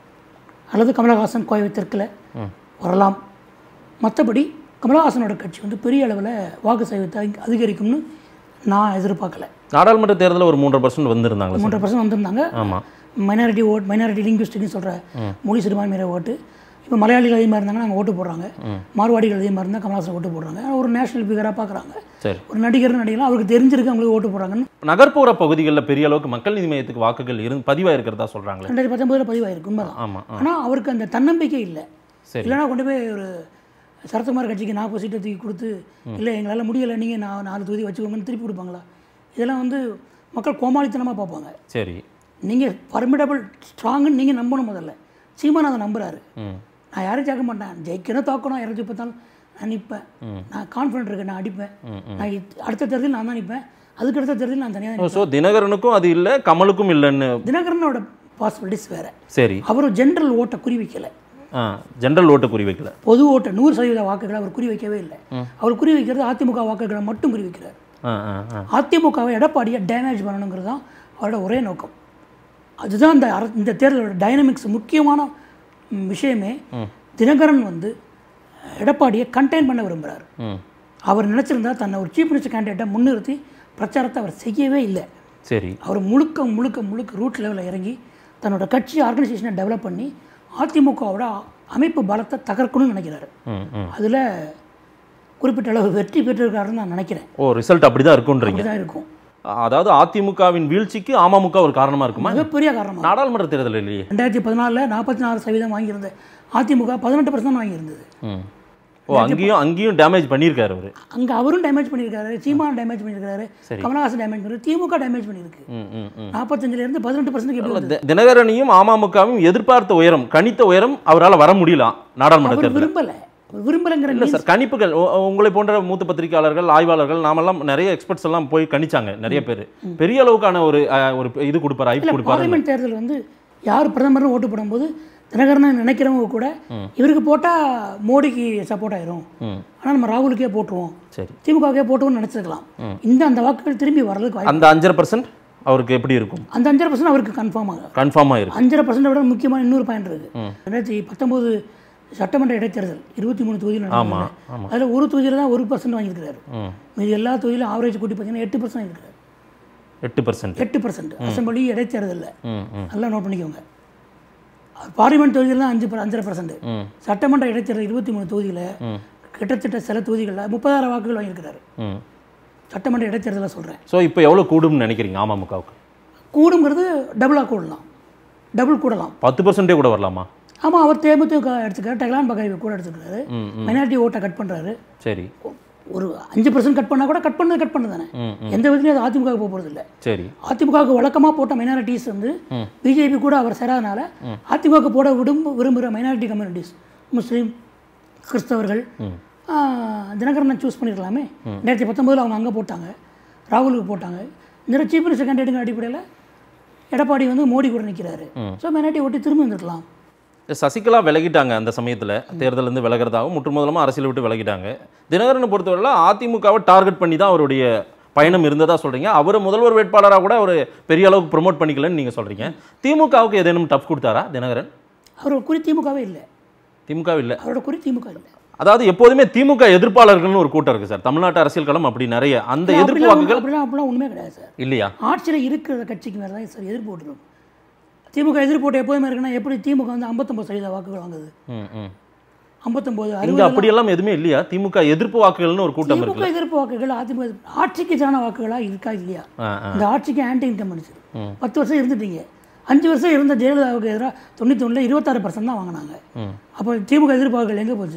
அல்லது கமலஹாசன் கோவை தெற்கில் வரலாம் மற்றபடி கமலஹாசனோட கட்சி வந்து பெரிய அளவில் வாக்கு சதவீதத்தை அதிக- அதிகரிக்கும்னு நான் எதிர்பார்க்கல நாடாளுமன்ற தேர்தலில் ஒரு மூன்றரை பர்சன்ட் வந்திருந்தாங்களா சார் மூன்றரை பர்சன்ட் வந்திருந்தாங்க ஆமாம் மைனாரிட்டி ஓட் மைனாரிட்டி லிங்குவிஸ்டிக்னு சொல்கிற மொழி சிறுபான்மையின ஓட்டு இப்போ மலையாளிகள் அதிகமாக இருந்தாங்கன்னா நாங்கள் ஓட்டு போடுறாங்க மார்வாடிகள் அதிகமாக இருந்தால் கமலஹாசன் ஓட்டு போடுறாங்க ஒரு நேஷனல் ஃபிகராக பார்க்குறாங்க சரி ஒரு நடிகர் நடிகலாம் அவருக்கு தெரிஞ்சிருக்கு அவங்களுக்கு ஓட்டு போடுறாங்கன்னு நகர்ப்புற பகுதிகளில் பெரிய அளவுக்கு மக்கள் நீதி மையத்துக்கு வாக்குகள் இருந்து பதிவாக இருக்கிறதா சொல்கிறாங்களே ரெண்டாயிரத்தி பத்தொம்பதில் பதிவாயிருக்கு உண்மைதான் ஆமாம் ஆ ஆனால் அவருக்கு அந்த தன்னம்பிக்கை இல்லை சரி இல்லைனா கொண்டு போய் ஒரு சரத்குமார் கட்சிக்கு நாற்பது சீட்டை தூக்கி கொடுத்து இல்லை எங்களால் முடியலை நீங்கள் நான் நாலு தொகுதி வச்சுக்கோங்கன்னு திருப்பி கொடுப்பாங்களா இதெல்லாம் வந்து மக்கள் கோமாளித்தனமாக பார்ப்பாங்க சரி நீங்கள் பர்மிடபிள் ஸ்ட்ராங்குன்னு நீங்கள் நம்பணும் முதல்ல சீமான் அதை நம்புறாரு ம் நான் யாரையும் சேர்க்க மாட்டேன் ஜெயிக்கணும் தோக்கணும் இரநூத்தி முப்பத்தாலும் நான் நிற்பேன் நான் கான்ஃபிடென்ட் இருக்கேன் நான் அடிப்பேன் நான் இத்- அடுத்த தேர்தல் நான் தான் நிற்பேன் அதுக்கு அடுத்த தேர்தல் நான் தனியாக ஸோ தினகரனுக்கும் அது இல்லை கமலுக்கும் இல்லைன்னு தினகரனோட பாசிபிலிட்டிஸ் வேறு சரி அவரும் ஜென்ரல் ஓட்டை குறி வைக்கலை ஆ ஜென்ரல் ஓட்டு குறி வைக்கல பொது ஓட்டை நூறு சதவீத வாக்குகளை அவர் குறி வைக்கவே இல்லை அவர் குறி வைக்கிறது அதிமுக வாக்குகளை மட்டும் குறி வைக்கிறார் ஆ ஆ ஆ அதிமுகவை எடப்பாடியை டேமேஜ் பண்ணணுங்கிறது தான் அவரோட ஒரே நோக்கம் அதுதான் இந்த அர இந்த தேர்தலோட டைனமிக்ஸ் முக்கியமான ம், விஷயமே தினகரன் வந்து எடப்பாடியை கண்டெயின் பண்ண விரும்புகிறார் ம் அவர் நினச்சிருந்தா தன்னை ஒரு சீஃப் மினிஸ்டர் கேண்டிடேட்டை முன்னிறுத்தி பிரச்சாரத்தை அவர் செய்யவே இல்லை சரி அவர் முழுக்க முழுக்க முழுக்க ரூட் லெவலில் இறங்கி தன்னோட கட்சி ஆர்கனைசேஷனை டெவலப் பண்ணி அதிமுகவோட அமைப்பு பலத்தை தகர்க்கணும்னு நினைக்கிறாரு ம் ம் அதில் குறிப்பிட்ட அளவு வெற்றி பெற்றிருக்காருன்னு நான் நினைக்கிறேன் ஓ ரிசல்ட் அப்படி தான் இருக்குன்றீங்க அப்படிதான் இருக்கும் அதாவது அதிமுகவின் வீழ்ச்சிக்கு அமமுக ஒரு காரணமாக இருக்குமா மிகப்பெரிய காரணம் நாடாளுமன்ற தேர்தல் இல்லையே ரெண்டாயிரத்தி பதினாலில் நாற்பத்தி நாலு சதவீதம் வாங்கியிருந்த அதிமுக பதினெட்டு பர்சன்ட் வாங்கியிருந்தது ம் ஓ அங்கேயும் அங்கேயும் டேமேஜ் பண்ணியிருக்காரு அவர் அங்கே அவரும் டேமேஜ் பண்ணியிருக்காரு சீமான் டேமேஜ் பண்ணியிருக்காரு சரி. கமலஹாசன் டேமேஜ் பண்ணிருக்கு திமுக டேமேஜ் பண்ணியிருக்கு ம் ம் ம் நாற்பத்தஞ்சிலேருந்து பதினெட்டு பர்சன்ட் எப்படி வந்தது? தி- தினகரனையும் அமமுகவும் எதிர்பார்த்த உயரம் கணித்த உயரம் அவரால் வர முடியல நாடாளுமன்ற அவர் தேர்தல் விரும்பலை அவர் விரும்பலைங்கிற இல்லை சார் கணிப்புகள் உ- உங்களை போன்ற மூத்த பத்திரிகையாளர்கள் ஆய்வாளர்கள் நாமெல்லாம் நிறைய எக்ஸ்பர்ட்ஸ் எல்லாம் போய் கணிச்சாங்க நிறைய பேர் பெரிய அளவுக்கான ஒரு அஹ், ஒரு இது கொடுப்பாரு ஐப்பு இல்லை கொடுப்பாரு பார்லிமெண்ட் தேர்தல் வந்து யார் பிரதமர்னு ஓட்டு போடும்போது தினகரனை நினைக்கிறவங்க கூட இவருக்கு போட்டால் மோடிக்கு சப்போர்ட் ஆயிரும் ம் ஆனால் நம்ம ராகுலுக்கே போட்டுருவோம் சரி திமுகவுக்கே போட்டுவோம்னு நினச்சிருக்கலாம் இந்த அந்த வாக்குகள் திரும்பி வர்றதுக்கு வாய்ப்பு அந்த அஞ்சரை பர்சன்ட் அவருக்கு எப்படி இருக்கும் அந்த அஞ்சரை பர்சன்ட் அவருக்கு கன்ஃபார்ம் ஆகும் கன்ஃபார்மாக இருக்கு அஞ்சரை பர்சன்ட் விட முக்கியமான இன்னொரு பாயிண்ட் இருக்கு ரெண்டாயிரத்தி பத்தொம்போது சட்டமன்ற இடைத்தேர்தல் இருபத்தி மூணு தொகுதியில் ஆமா நடந்தது ஆமா அதில் ஒரு தொகுதியில் தான் ஒரு பர்சன்ட் வாங்கியிருக்கிறாரு ம் மீதி எல்லா தொகுதியிலும் ஆவரேஜ் கூட்டி பார்த்தீங்கன்னா எட்டு பர்சன்ட் வாங்கியிருக்காரு எட்டு பர்சன்ட் எட்டு பர்சன்ட் அசம்பிளி இடைத்தேர்தலில் ம் ம் நல்லா நோட் பண்ணிக்கோங்க பார்லிமெண்ட் தொகுதியில் தான் அஞ்சு per- அஞ்சரை பர்சன்ட் ம் சட்டமன்ற இடைத்தேர்தல் இருபத்தி மூணு தொகுதியில் ம் கிட்டத்தட்ட சில தொகுதிகளில் முப்பதாயிரம் வாக்குகள் வாங்கியிருக்கிறாரு ம் சட்டமன்ற இடைத்தேர்தலில் சொல்கிறேன் ஸோ இப்போ எவ்வளோ கூடும்னு நினைக்கிறீங்க அமமுகவுக்கு கூடுங்கிறது டபுளாக கூடலாம் டபுள் கூடலாம் பத்து பர்சன்டே கூட வரலாமா ஆமாம் அவர் தேமுதிக எடுத்துக்கிறார் டெகலான் பகாரி கூட எடுத்துக்கிறாரு ம் ம் மைனாரிட்டி ஓட்டை கட் பண்ணுறாரு சரி ஒரு அஞ்சு பர்சன்ட் கட் பண்ணால் கூட கட் பண்ணது கட் பண்ணது தானே ம் ம் எந்த விதத்துலையும் அது அதிமுக போக போகிறது இல்லை சரி அதிமுகவுக்கு வழக்கமாக போட்ட மைனாரிட்டிஸ் வந்து பிஜேபி கூட அவர் சேராதனால அதிமுக போட விரும்ப விரும்புகிற மைனாரிட்டி கம்யூனிட்டிஸ் முஸ்லீம் கிறிஸ்தவர்கள் ஆ, தினகரனை சூஸ் பண்ணியிருக்கலாமே ரெண்டாயிரத்தி பத்தொம்போதில் அவங்க அங்கே போட்டாங்க ராகுலுக்கு போட்டாங்க இந்த சீஃப் மினிஸ்டர் கேண்டிடேட்டுங்கிற அடிப்படையில் எடப்பாடி வந்து மோடி கூட நிற்கிறாரு ஸோ மைனாரிட்டி ஓட்டி திரும்பி வந்துருக்கலாம் சசிகலா விலகிட்டாங்க அந்த சமயத்தில் தேர்தலேருந்து விலகிறதாகவும் முற்றுமுதலமாக அரசியல் விட்டு விலகிட்டாங்க தினகரனை பொறுத்தவரையில் அதிமுகவை டார்கெட் பண்ணி தான் அவருடைய பயணம் இருந்ததா சொல்றீங்க அவரை முதல்வர் வேட்பாளராக கூட அவர் பெரிய அளவுக்கு ப்ரொமோட் பண்ணிக்கலன்னு நீங்கள் சொல்றீங்க திமுகவுக்கு ஏதேனும் டஃப் கொடுத்தாரா தினகரன் அவரோட குறி திமுகவே இல்லை திமுக இல்லை அவரோட குறி திமுக இல்லை அதாவது எப்போதுமே திமுக எதிர்ப்பாளர்கள்னு ஒரு கூட்டம் இருக்கு சார் தமிழ்நாட்டு அரசியல் களம் அப்படி நிறைய அந்த எதிர்ப்பு அப்படிலாம் வாக்குகள் அப்படிலாம் அப்படிலாம் ஒன்றுமே கிடையாது சார் இல்லையா ஆட்சியில் இருக்கிற கட்சிக்கு மேலே தான் சார் எதிர்ப்பு போட்டுரும் திமுக எதிர்ப்பு போட்டு எப்போதுமே இருக்குன்னா எப்படி திமுக வந்து ஐம்பத்தொம்பது சதவீத வாக்குகள் வாங்குது ம் ம் ஐம்பத்தொம்போது இங்க அறுபது அப்படியெல்லாம் எதுவுமே இல்லையா திமுக எதிர்ப்பு வாக்குகள்னு ஒரு கூட்டம் திமுக இருக்குல்ல எதிர்ப்பு வாக்குகள் அதிமுக எதிர்ப்பு- ஆட்சிக்கு எதிரான வாக்குகளாக இருக்கா இல்லையா ஆ ஆ இந்த ஆட்சிக்கு ஆன்டி இன்கம் அடிச்சு ம். பத்து வருஷம் இருந்துட்டீங்க அஞ்சு வருஷம் இருந்த ஜெயலலிதாவுக்கு எதிராக தொண்ணூத்தொன்னில் இருபத்தாறு பர்சன்ட் தான் வாங்கினாங்க ம் அப்போ திமுக எதிர்ப்பு வாக்குகள் எங்கே போச்சு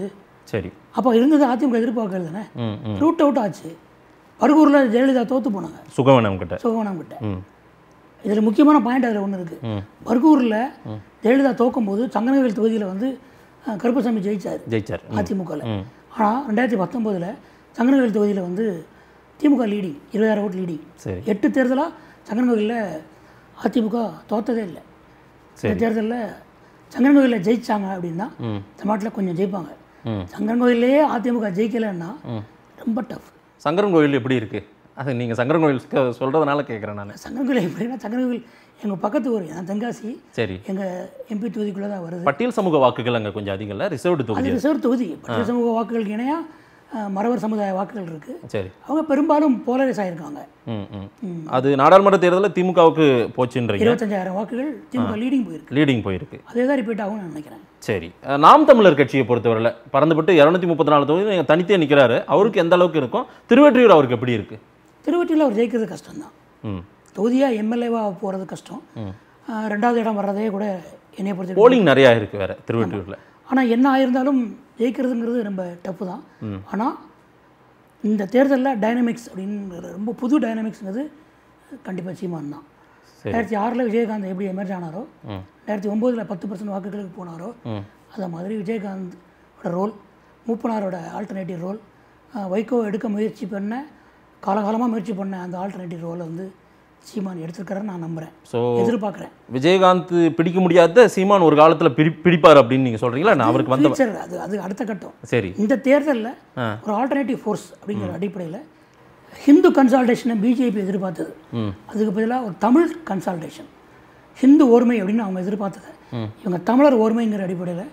சரி அப்போ இருந்தது அதிமுக எதிர்பார்க்கறது தானே ம் ம் ரூட் அவுட் ஆச்சு பர்கூரில் ஜெயலலிதா தோற்று போனாங்க சுகவனம் கிட்ட சுகவனம் கிட்ட ம் இதில் முக்கியமான பாயிண்ட் அதில் ஒன்று இருக்குது ம் பர்கூரில் ஜெயலலிதா தோக்கும்போது சங்கரவேல் தொகுதியில் வந்து அஹ், கருப்பசாமி ஜெயிச்சார் ஜெயிச்சார் ம், அதிமுகவில் ம் ஆனால் ரெண்டாயிரத்தி பத்தொம்போதில் சங்கரவேல் தொகுதியில் வந்து திமுக லீடிங் இருபதாயிரம் ஓட்டு லீடிங் சரி எட்டு தேர்தலாக சங்கரன்கோவிலில் அதிமுக தோத்ததே இல்லை இந்த சரி தேர்தலில் சங்கரன்கோவிலில் ஜெயிச்சாங்க அப்படின்னா ம் தமிழ்நாட்டில் கொஞ்சம் ஜெயிப்பாங்க ம் சங்கரன்கோவிலே அதிமுக ஜெயிக்கலைன்னா ம் ரொம்ப டஃப் சங்கரன் கோயில் எப்படி இருக்கு அது நீங்கள் சங்கரன் கோயில் க- சொல்றதுனால கேட்குறேன் நான் சங்கரன்கோவில் எப்படின்னா சங்கரன்கோவில் எங்கள் பக்கத்து ஊர் நான் தென்காசி சரி எங்கள் எம்பி தொகுதிக்குள்ளே தான் வருது பட்டியல் சமூக வாக்குகள் அங்கே கொஞ்சம் அதிகம் இல்லை ரிசர்வ்டு தொகுதி அது ரிசர்வ் தொகுதி பட்டியல் சமூக வாக்குகளுக்கு இணையாக மறவர் சமுதாய வாக்குகள் இருக்குது சரி அவங்க பெரும்பாலும் போலரைஸ் ஆகிருக்காங்க ம் ம் அது நாடாளுமன்ற தேர்தலில் திமுகவுக்கு போச்சுன்றீங்க இருபத்தஞ்சாயிரம் வாக்குகள் திமுக லீடிங் போயிருக்கு லீடிங் போயிருக்கு அதே தான் ரிப்பீட் ஆகும்னு நான் நினைக்கிறேன் சரி அஹ், நாம் தமிழர் கட்சியை பொறுத்தவரையில் பறந்துபட்டு இரநூத்தி முப்பத்தி நாலு தொகுதி நீங்கள் தனித்தே நிற்கிறாரு அவருக்கு எந்த அளவுக்கு இருக்கும் திருவெற்றியூர் அவருக்கு எப்படி இருக்கு திருவற்றியில் அவர் ஜெயிக்கிறது கஷ்டம்தான் ம் தொகுதியாக எம்எல்ஏவாக போகிறது கஷ்டம் ஆஹ் ரெண்டாவது இடம் வர்றதே கூட என்னைய பொறுத்த போலிங் நிறையா இருக்கு வேற திருவெற்றியூரில் ஆனால் என்ன ஆயிருந்தாலும் ஜெயிக்கிறதுங்கிறது ரொம்ப டஃப்பு தான் ஆனால் இந்த தேர்தலில் டைனமிக்ஸ் அப்படின்னு ரொம்ப புது டைனமிக்ஸ்ங்கிறது கண்டிப்பாக சீமான் தான் சரி ரெண்டாயிரத்தி ஆறில் விஜயகாந்த் எப்படி எமர்ஜ் ஆனாரோ ம் ரெண்டாயிரத்தி ஒம்போதில் பத்து பர்சன்ட் வாக்குகளுக்கு போனாரோ ம் அதே மாதிரி விஜயகாந்தோட ரோல் மூப்பனாரோட ஆல்டர்னேட்டிவ் ரோல் வைகோ எடுக்க முயற்சி பண்ண காலகாலமாக முயற்சி பண்ண அந்த ஆல்டர்னேட்டிவ் ரோலை வந்து சீமான் எடுத்திருக்காருன்னு நான் நம்புகிறேன் ஸோ எதிர்பார்க்குறேன் விஜயகாந்த் பிடிக்க முடியாத சீமான் ஒரு காலத்தில் பிடி பிடிப்பார் அப்படின்னு நீங்கள் சொல்கிறீங்களா நான் அவருக்கு வந்த ஃபியூச்சர் அது அது அடுத்த கட்டம் சரி இந்த தேர்தலில் ஆ. ஒரு ஆல்டர்னேட்டிவ் ஃபோர்ஸ் அப்படிங்கிற அடிப்படையில் ஹிந்து கன்சால்டேஷனை பிஜேபி எதிர்பார்த்தது ம் அதுக்கு பதிலாக ஒரு தமிழ் கன்சால்டேஷன் ஹிந்து ஓர்மை அப்படின்னு அவங்க எதிர்பார்த்தது இவங்க தமிழர் ஓர்மைங்கிற அடிப்படையில்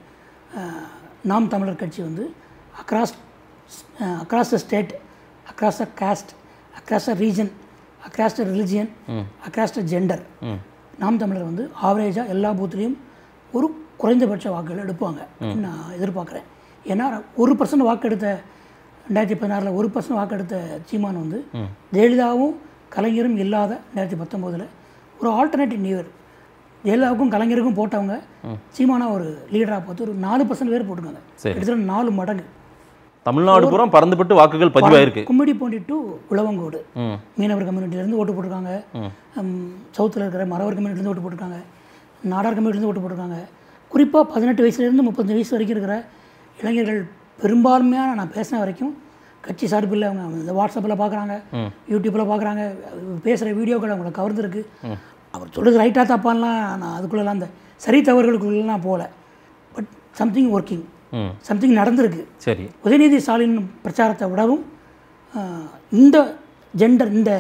நாம் தமிழர் கட்சி வந்து across across the state across the caste across the region across the religion across the gender ம் நாம் தமிழர் வந்து ஆவரேஜாக எல்லா பூத்துலேயும் ஒரு குறைந்தபட்ச வாக்குகள் எடுப்பாங்க அப்படின்னு நான் எதிர்பார்க்குறேன் ஏன்னா ஒரு பர்சன்ட் வாக்கு எடுத்த ரெண்டாயிரத்தி பதினாறில் ஒரு பர்சன்ட் வாக்கு எடுத்த சீமான் வந்து ஜெயலலிதாவும் கலைஞரும் இல்லாத ரெண்டாயிரத்தி பத்தொம்போதில் ஒரு ஆல்டர்னேட்டிவ் நியூ இயர் ஜெயலலிதாவுக்கும் கலைஞருக்கும் போட்டவங்க சீமானா ஒரு லீடராக பார்த்து ஒரு நாலு பர்சன்ட் பேர் போட்டுருக்காங்க சரி. கிட்டத்தட்ட நாலு மடங்கு தமிழ்நாடு பூரா பறந்துபட்டு வாக்குகள் பதிவாயிருக்கு கும்மிடி போண்டி டு உழவங்கோடு ம் மீனவர் கம்யூனிட்டிலேருந்து ஓட்டு போட்டிருக்காங்க சவுத்தில் இருக்கிற மறவர் கம்யூனிட்டிலேருந்து ஓட்டு போட்டிருக்காங்க நாடார் கம்யூனிட்டிலேருந்து ஓட்டு போட்டிருக்காங்க குறிப்பாக பதினெட்டு வயசுலேருந்து முப்பத்தஞ்சு வயசு வரைக்கும் இருக்கிற இளைஞர்கள் பெரும்பான்மையான நான் பேசின வரைக்கும் கட்சி சார்பில் அவங்க இந்த வாட்ஸ்அப்பில் பார்க்குறாங்க யூடியூப்பில் பார்க்குறாங்க பேசுகிற வீடியோக்கள் அவங்களை கவர்ந்துருக்கு அவர் சொல்கிறது ரைட்டாக தப்பான்லாம் நான் அதுக்குள்ளெல்லாம் அந்த சரி தவறுகளுக்குள்ளெல்லாம் நான் போகல பட் சம்திங் ஒர்க்கிங் ம் சம்திங் நடந்திருக்கு சரி உதயநிதி ஸ்டாலின் பிரச்சாரத்தை விடவும் ஆஹ், இந்த ஜெண்டர் இந்த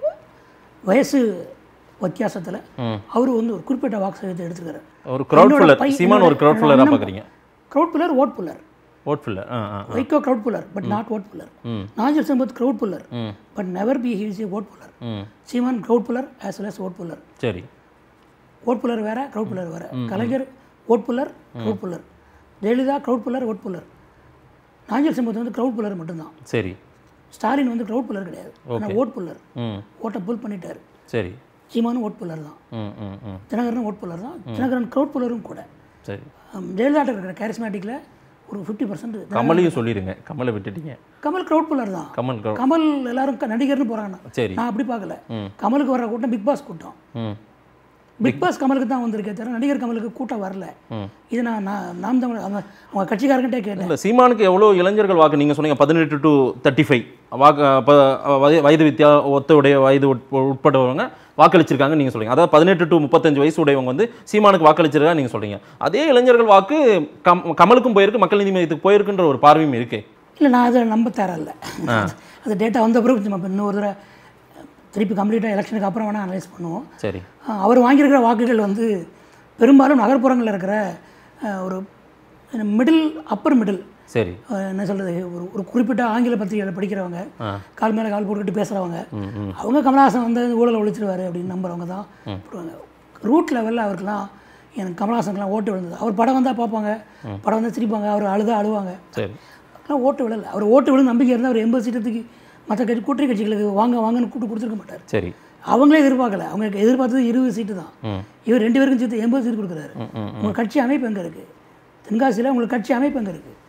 வயசு வித்தியாசத்தில் ம். அவர் வந்து ஒரு குறிப்பிட்ட வாக்கு சதவீதத்தை எடுத்துக்கிறார் ஒரு க்ரௌட் என்னோட ஃபுல்லர் பை- சீமான் ஒரு க்ரௌட் ஃபுல்லராக என்னோட பார்க்குறீங்க crowd puller vote puller vote puller ஆ ஆ ஆ. Vaiko crowd puller but not vote puller ம் நாஜர் சம்பத் க்ரௌட் புல்லர் ம் but never be he's a vote puller ம் Seeman crowd puller as well as vote puller சரி ஓட் புல்லர் வேற க்ரௌட் புல்லர் வேற Kalaignar vote puller crowd puller Jayalalithaa crowd puller vote puller Nanjil Sampath வந்து crowd புல்லர் மட்டும்தான் சரி ஸ்டாலின் வந்து க்ரௌட் புல்லர் கிடையாது ஆனால் ஓட் புல்லர் ம் ஓட்டை புல் பண்ணிட்டாரு சரி சீமானும் ஓட் புல்லர் தான் ம் ம் ம் தினகரனும் ஓட் புல்லர் தான் தினகரன் க்ரௌட் புல்லரும் கூட சரி ஹம், ஜெயலலிதா இருக்கிற கேரிஸ்மேட்டிக்கில் ஒரு ஃபிஃப்டி பர்சன்ட் கமலையும் சொல்லிடுங்க கமலை விட்டுட்டீங்க கமல் க்ரௌட் புல்லர் தான் கமல் க்ரௌட் கமல் எல்லாரும் க- நடிகர்னு போகிறாங்க சரி நான் அப்படி பார்க்கல ம். கமலுக்கு வர்ற கூட்டம் பிக் பாஸ் கூட்டம் ம் பிக் பாஸ் கமலுக்கு தான் வந்திருக்கே தவிர நடிகர் கமலுக்கு கூட்டம் வரல ம். இது நான் நான் நாம் தமிழ் அவங்க அவங்க கட்சிக்காரங்கிட்டே கேட்டேன் இல்லை சீமானுக்கு எவ்வளோ இளைஞர்கள் வாக்கு நீங்கள் சொன்னீங்க பதினெட்டு டு தேர்ட்டி ஃபைவ் வாக்கு அப்போ வயது வித்தியா ஒத்தவுடைய வயது உட்ப- உட்பட்டவங்க வாக்களிச்சிருக்காங்க நீங்கள் சொல்றீங்க அதாவது பதினெட்டு டு முப்பத்தஞ்சு வயசு உடையவங்க வந்து சீமானுக்கு வாக்களிச்சிருக்காங்க நீங்கள் சொல்றீங்க அதே இளைஞர்கள் வாக்கு கம் கமலுக்கும் போயிருக்கு மக்கள் நீதி மையத்துக்கு போயிருக்குன்ற ஒரு பார்வையும் இருக்கு இல்லை நான் அதை நம்ப தரல அது டேட்டா வந்த பிறகு நம்ம இன்னொரு தடவை திருப்பி கம்ப்ளீட்டாக எலெக்ஷனுக்கு அப்புறம் வேணால் அனலைஸ் பண்ணுவோம் சரி ஆஹ் அவர் வாங்கியிருக்கிற வாக்குகள் வந்து பெரும்பாலும் நகர்ப்புறங்களில் இருக்கிற ஆஹ், ஒரு மிடில் அப்பர் மிடில் சரி என்ன சொல்கிறது ஒரு ஒரு குறிப்பிட்ட ஆங்கில பத்திரிகையில் படிக்கிறவங்க ஆ. கால் மேலே கால் போட்டுக்கிட்டு பேசுகிறவங்க ம் ம் அவங்க கமலஹாசன் வந்து ஊழலை ஒழிச்சிருவாரு அப்படின்னு நம்புறவங்க தான் போடுவாங்க ரூட் லெவலில் அவருக்குலாம் எனக்கு கமலஹாசனுக்குலாம் ஓட்டு விழுந்தது அவர் படம் வந்தால் பார்ப்பாங்க படம் வந்தால் சிரிப்பாங்க அவர் அழுதா அழுவாங்க சரி ஆனால் ஓட்டு விழல அவர் ஓட்டு விழு நம்பிக்கை இருந்தால் அவர் எண்பது சீட்டத்துக்கு மற்ற கட்சி கூட்டணி கட்சிகளுக்கு வாங்க வாங்கன்னு கூட்டு கொடுத்துருக்க மாட்டார் சரி அவங்களே எதிர்பார்க்கல அவங்க எதிர்பார்த்தது இருபது சீட்டு தான் ம் இவர் ரெண்டு பேருக்கும் சேர்த்து எண்பது சீட் கொடுக்குறாரு ம் ம் உங்கள் கட்சி அமைப்பு எங்கே இருக்குது தென்காசியில் உங்களுக்கு கட்சி அமைப்பு எங்கே இருக்குது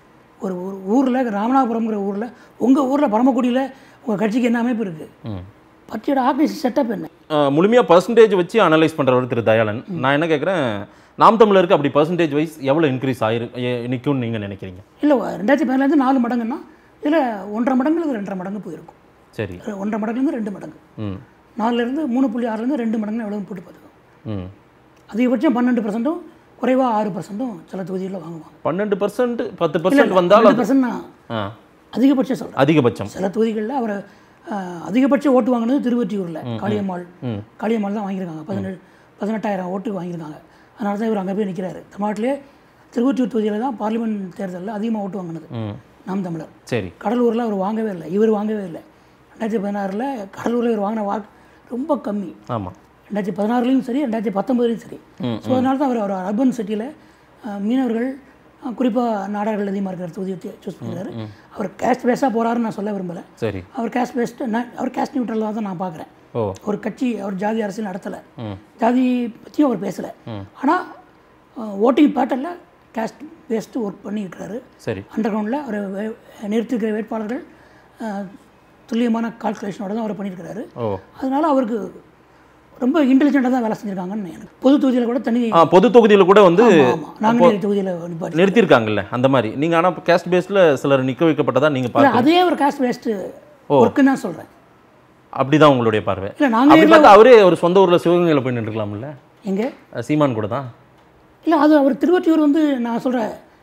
ஒரு ஊர் ஊரில் ராமநாதபுரம்ங்கிற ஊரில் உங்கள் ஊரில் பரமக்குடியில் உங்கள் கட்சிக்கு என்ன அமைப்பு இருக்குது ம் கட்சியோட ஆர்கனைசேஷன் செட்டப் என்ன முழுமையாக பர்சன்டேஜ் வச்சு அனலைஸ் பண்ணுறவர் திரு தயாளன் நான் என்ன கேட்குறேன் நாம் தமிழருக்கு அப்படி பர்சன்டேஜ் வைஸ் எவ்வளோ இன்க்ரீஸ் ஆயிரு எ- நிக்கும்னு நீங்கள் நினைக்கிறீங்க இல்லை ரெண்டாயிரத்தி பதினேழுலேருந்து நாலு மடங்குன்னா இதில் ஒன்றரை மடங்கு இல்லை ரெண்டரை மடங்கு போயிருக்கும் சரி ஒன்றரை மடங்குலேருந்து ரெண்டு மடங்கு ம் நாலுலேருந்து மூணு புள்ளி ஆறுலேருந்து ரெண்டு மடங்கு எவ்வளோ போட்டு பார்த்துக்கோ ம் அதிகபட்சம் பன்னெண்டு பர்சன்ட்டும் குறைவாக ஆறு பர்சன்ட்டும் சில தொகுதிகளில் வாங்குவாங்க பன்னெண்டு பர்சன்ட் பத்து பர்சன்ட் வந்தால் ரெண்டு பர்சன்ட் நான் ஆ அதிகபட்சம் சொல்கிறேன் அதிகபட்சம் சில தொகுதிகளில் அவர் அதிகபட்ச ஓட்டு வாங்கினது திருவொற்றியூரில் காளியம்மாள் காளியம்மாள் தான் வாங்கியிருக்காங்க பதினேழு பதினெட்டாயிரம் ஓட்டுக்கு வாங்கியிருக்காங்க அதனால தான் இவர் அங்கே போய் நிற்கிறாரு தமிழ்நாட்டிலே திருவொற்றியூர் தொகுதியில் தான் பார்லிமெண்ட் தேர்தலில் அதிகமாக ஓட்டு வாங்கினது ம் நாம் தமிழர் சரி கடலூரில் அவர் வாங்கவே இல்லை இவர் வாங்கவே இல்லை ரெண்டாயிரத்தி பதினாறில் கடலூரில் இவர் வாங்கின வாக்கு ரொம்ப கம்மி ஆமாம் ரெண்டாயிரத்தி பதினாறுலையும் சரி ரெண்டாயிரத்தி பத்தொம்பதுலையும் சரி ஸோ அதனால தான் அவர் அவர் அர்பன் சிட்டியில் மீனவர்கள் குறிப்பாக நாடார்கள் அதிகமாக இருக்கிற தொகுதியை சூஸ் பண்ணுறாரு அவர் கேஸ்ட் பேஸாக போகிறாருன்னு நான் சொல்ல விரும்பலை சரி அவர் கேஸ்ட் பேஸ்டு நான் அவர் கேஸ்ட் நியூட்ரலாக தான் நான் பார்க்குறேன் ஓ ஒரு கட்சி அவர் ஜாதி அரசியல் நடத்தலை ம் ஜாதி பற்றியும் அவர் பேசலை ஆனால் ஓட்டிங் பேட்டர்னில் கேஸ்ட் பேஸ்டு ஒர்க் பண்ணியிருக்கிறாரு சரி அண்டர் கிரவுண்டில் அவர் வே- நிறுத்திருக்கிற வேட்பாளர்கள் அஹ், துல்லியமான கால்குலேஷனோட தான் அவர் பண்ணியிருக்கிறாரு ஓ அதனால அவருக்கு ரொம்ப இன்டெலிஜென்ட்டாக தான் வேலை செஞ்சுருக்காங்கன்னு எனக்கு பொது தொகுதியில் கூட தனி ஆ பொது தொகுதியில் கூட வந்து ஆமாம் நாங்குநேரி தொகுதியில் நிப்பாட்டி நிறுத்தியிருக்காங்கல்ல அந்த மாதிரி நீங்கள் ஆனால் கேஸ்ட் பேஸில் சிலர் நிற்க வைக்கப்பட்டதா நீங்கள் இல்லை பார்க்க அதே ஒரு காஸ்ட் வேஸ்ட்டு ஒர்க்குன்னு தான் சொல்கிறேன் அப்படிதான் உங்களுடைய பார்வை இல்லை அப்படி நாங்கள் பார்த்தா அவரே ஒரு சொந்த ஊரில் சிவகங்கையில் போய் நின்றுக்கலாம்ல எங்கே சீமான் கூட தான் இல்லை அது அவர் திருவொற்றியூர் வந்து நான் சொல்கிற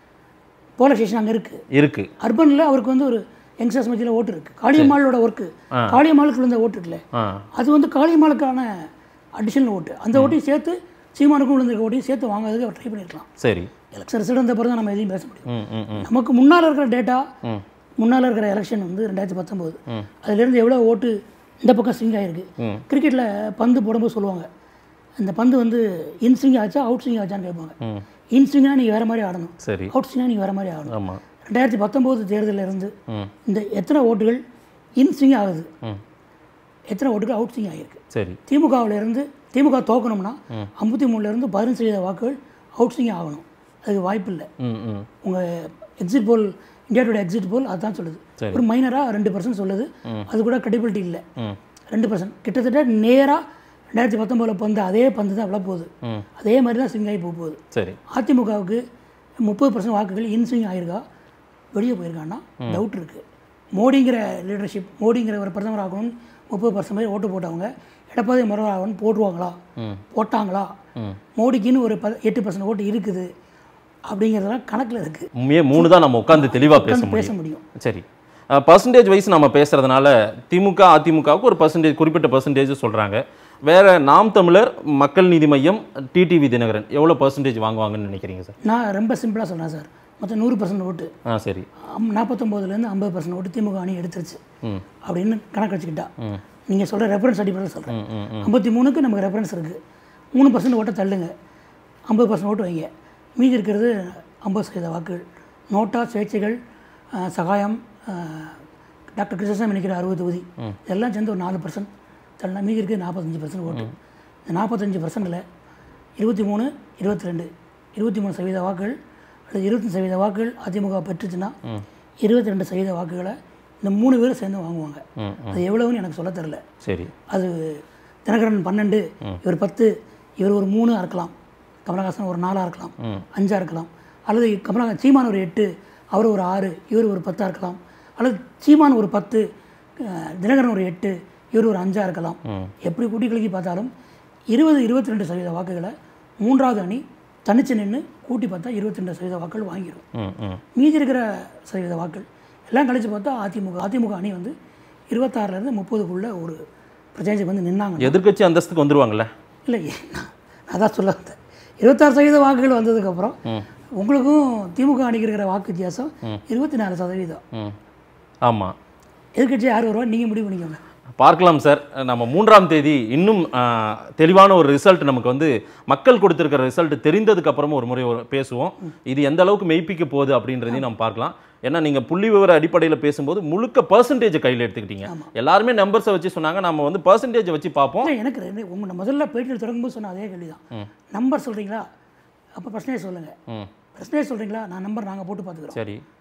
போலீஸ் ஸ்டேஷன் அங்கே இருக்குது இருக்கு அர்பனில் அவருக்கு வந்து ஒரு யங்ஸ்டர்ஸ் மத்தியில் ஓட்டு இருக்குது காளியம்மாளோட ஒர்க்கு காளியம்மாளுக்கு விழுந்த ஓட்டு இருக்குல்ல ஆ அது வந்து காளியம்மாளுக்கான அடிஷனல் ஓட்டு அந்த ஓட்டையும் சேர்த்து சீமானுக்கும் விழுந்திருக்க ஓட்டையும் சேர்த்து வாங்குறதுக்கு அவர் ட்ரை பண்ணியிருக்கலாம் சரி எலெக்ஷன் ரிசல்ட் வந்த பிறகு தான் நம்ம எதையும் பேச முடியும் ம் ம் ம் நமக்கு முன்னால் இருக்கிற டேட்டா ம் முன்னால் இருக்கிற எலெக்ஷன் வந்து ரெண்டாயிரத்தி பத்தொம்போது அதுலேருந்து எவ்வளோ ஓட்டு இந்த பக்கம் ஸ்விங் ஆகிருக்கு ம். கிரிக்கெட்டில் பந்து போடும்போது சொல்லுவாங்க இந்த பந்து வந்து இன் ஸ்விங் ஆச்சா அவுட் ஸ்விங் ஆச்சான்னு கேட்பாங்க ம் இன் ஸ்விங்னா நீங்கள் வேறு மாதிரி ஆடணும் சரி அவுட் ஸ்விங்னா நீங்கள் வேறு மாதிரி ஆடணும் ஆமாம் ரெண்டாயிரத்தி பத்தொம்போது தேர்தலில் இருந்து ம் இந்த எத்தனை ஓட்டுகள் இன் ஸ்விங் ஆகுது ம் எத்தனை ஓட்டுகள் அவுட் ஸ்விங் ஆகிருக்கு சரி திமுகவில் இருந்து திமுக தோக்கணும்னா ஐம்பத்தி மூணுலேருந்து பதினஞ்சு சதவீத வாக்குகள் அவுட் ஸ்விங் ஆகணும் அதுக்கு வாய்ப்பு இல்லை ம் ம் உங்கள் exit poll India Today exit poll அதுதான் சொல்லுது சரி. ஒரு மைனராக ரெண்டு பர்சன்ட் சொல்லுது அது கூட credibility இல்லை ம் ரெண்டு பர்சன்ட் கிட்டத்தட்ட நேராக ரெண்டாயிரத்தி பத்தொம்போதில் பந்து அதே பந்து தான் விழ போகுது ம் அதே மாதிரி தான் ஸ்விங் ஆகி போக போகுது சரி அதிமுகவுக்கு முப்பது பர்சன்ட் வாக்குகள் இன் ஸ்விங் ஆயிருக்கா வெளியே போயிருக்கான்னா டவுட் இருக்குது மோடிங்கிற லீடர்ஷிப் மோடிங்கிற ஒரு பிரதமர் ஆகணும்னு முப்பது பர்சன்ட் பேர் ஓட்டு போட்டவங்க எடப்பாடி முதல்வர் ஆகணும்னு போட்டுருவாங்களா ம் போட்டாங்களா ம் மோடிக்குன்னு ஒரு ப எட்டு பர்சன்ட் ஓட்டு இருக்குது அப்படிங்கிறதெல்லாம் கணக்கில் இருக்குது மே மூணு தான் நம்ம உட்காந்து தெளிவாக பேச பேச முடியும் முடியும் சரி பர்சன்டேஜ் வைஸ் நம்ம பேசுறதுனால திமுக அதிமுகவுக்கு ஒரு பர்சன்டேஜ் குறிப்பிட்ட பர்சன்டேஜ் சொல்றாங்க வேற நாம் தமிழர் மக்கள் நீதி மையம் டிடிவி தினகரன் எவ்வளோ பர்சன்டேஜ் வாங்குவாங்கன்னு நினைக்கிறீங்க சார் நான் ரொம்ப சிம்பிளாக சொல்கிறேன் சார் மொத்தம் நூறு பர்சன்ட் ஓட்டு ஆ சரி அம்- நாற்பத்தொம்போதுலேருந்து ஐம்பது பர்சன்ட் ஓட்டு திமுக அணி எடுத்துருச்சு ம் அப்படின்னு கணக்கு வச்சுக்கிட்டா ம் நீங்கள் சொல்கிற ரெஃபரன்ஸ் அடிப்படையில் சொல்கிறேன் ம் ம் ம் ஐம்பத்தி மூணுக்கு நமக்கு ரெஃபரன்ஸ் இருக்குது மூணு பர்சன்ட் ஓட்டை தள்ளுங்க ஐம்பது பர்சன்ட் ஓட்டு வைங்க மீதி இருக்கிறது ஐம்பது சதவீத வாக்குகள் நோட்டா சுயேட்சைகள் அஹ், சகாயம் அஹ், டாக்டர் கிருஷ்ணசாமி நினைக்கிற அறுபது தொகுதி இதெல்லாம் சேர்ந்து ஒரு நாலு பர்சன்ட் தள்ளினா மீதி இருக்கிறது நாற்பத்தஞ்சு பர்சன்ட் ஓட்டு இந்த நாற்பத்தஞ்சு பர்சன்டில் இருபத்தி மூணு இருபத்தி ரெண்டு இருபத்தி மூணு சதவீத வாக்குகள் அல்லது இருபத்தி சதவீத வாக்குகள் அதிமுக பெற்றுச்சுன்னா இருபத்தி ரெண்டு சதவீத வாக்குகளை இந்த மூணு பேரும் சேர்ந்து வாங்குவாங்க ம் அது எவ்வளவுன்னு எனக்கு சொல்ல தெரில சரி அது தினகரன் பன்னெண்டு இவர் பத்து இவர் ஒரு மூணா இருக்கலாம் கமலஹாசன் ஒரு நாலாக இருக்கலாம் அஞ்சா இருக்கலாம் அல்லது கமலஹா சீமான் ஒரு எட்டு அவர் ஒரு ஆறு இவர் ஒரு பத்தாக இருக்கலாம் அல்லது சீமான் ஒரு பத்து அஹ், தினகரன் ஒரு எட்டு இவர் ஒரு அஞ்சா இருக்கலாம் எப்படி கூட்டி கலக்கி பார்த்தாலும் இருபது இருபத்தி ரெண்டு சதவீத வாக்குகளை மூன்றாவது அணி தனிச்சு நின்று கூட்டி பார்த்தா இருபத்தி ரெண்டு சதவீத வாக்குகள் வாங்கிடும் ம் ம் மீதி இருக்கிற சதவீத வாக்கள் எல்லாம் கழிச்சு பார்த்தா அதிமுக அதிமுக அணி வந்து இருபத்தாறுலேருந்து முப்பதுக்குள்ளே ஒரு பிரச்சனைக்கு வந்து நின்னாங்க எதிர்க்கட்சி அந்தஸ்துக்கு வந்துருவாங்கல்ல இல்லை நான் அதான் சொல்ல வந்தேன் இருபத்தாறு சதவீத வாக்குகள் வந்ததுக்கப்புறம் உங்களுக்கும் திமுக அணிக்கு இருக்கிற வாக்கு வித்தியாசம் இருபத்தி நாலு சதவீதம் ம் ஆமாம் எதிர்க்கட்சி யார் வருவா நீங்கள் முடிவு பண்ணிக்கோங்க பார்க்கலாம் சார் நம்ம மூன்றாம் தேதி இன்னும் ஆ, தெளிவான ஒரு ரிசல்ட் நமக்கு வந்து மக்கள் கொடுத்திருக்கிற ரிசல்ட் தெரிந்ததுக்கு அப்புறமா ஒரு முறை ஒரு பேசுவோம் இது எந்த அளவுக்கு மெய்ப்பிக்க போகுது அப்படின்றதையும் நம்ம பார்க்கலாம் ஏன்னா நீங்கள் புள்ளி விவர அடிப்படையில் பேசும்போது முழுக்க பர்சன்டேஜை கையில் எடுத்துக்கிட்டீங்க எல்லாருமே நம்பர்ஸை வச்சு சொன்னாங்க நம்ம வந்து பர்சன்டேஜை வச்சு பார்ப்போம் இல்லை எனக்கு ரெண்டு உங்கள் முதல்ல பேட்டியில் தொடங்கும்போது சொன்ன அதே கேள்வி தான் நம்பர் சொல்கிறீங்களா அப்போ பிரச்சனையை சொல்லுங்கள் ம் பிரச்சனையை சொல்கிறீங்களா நான் நம்பர் நாங்கள் போட்டு பார்த்துக்குறோம் சரி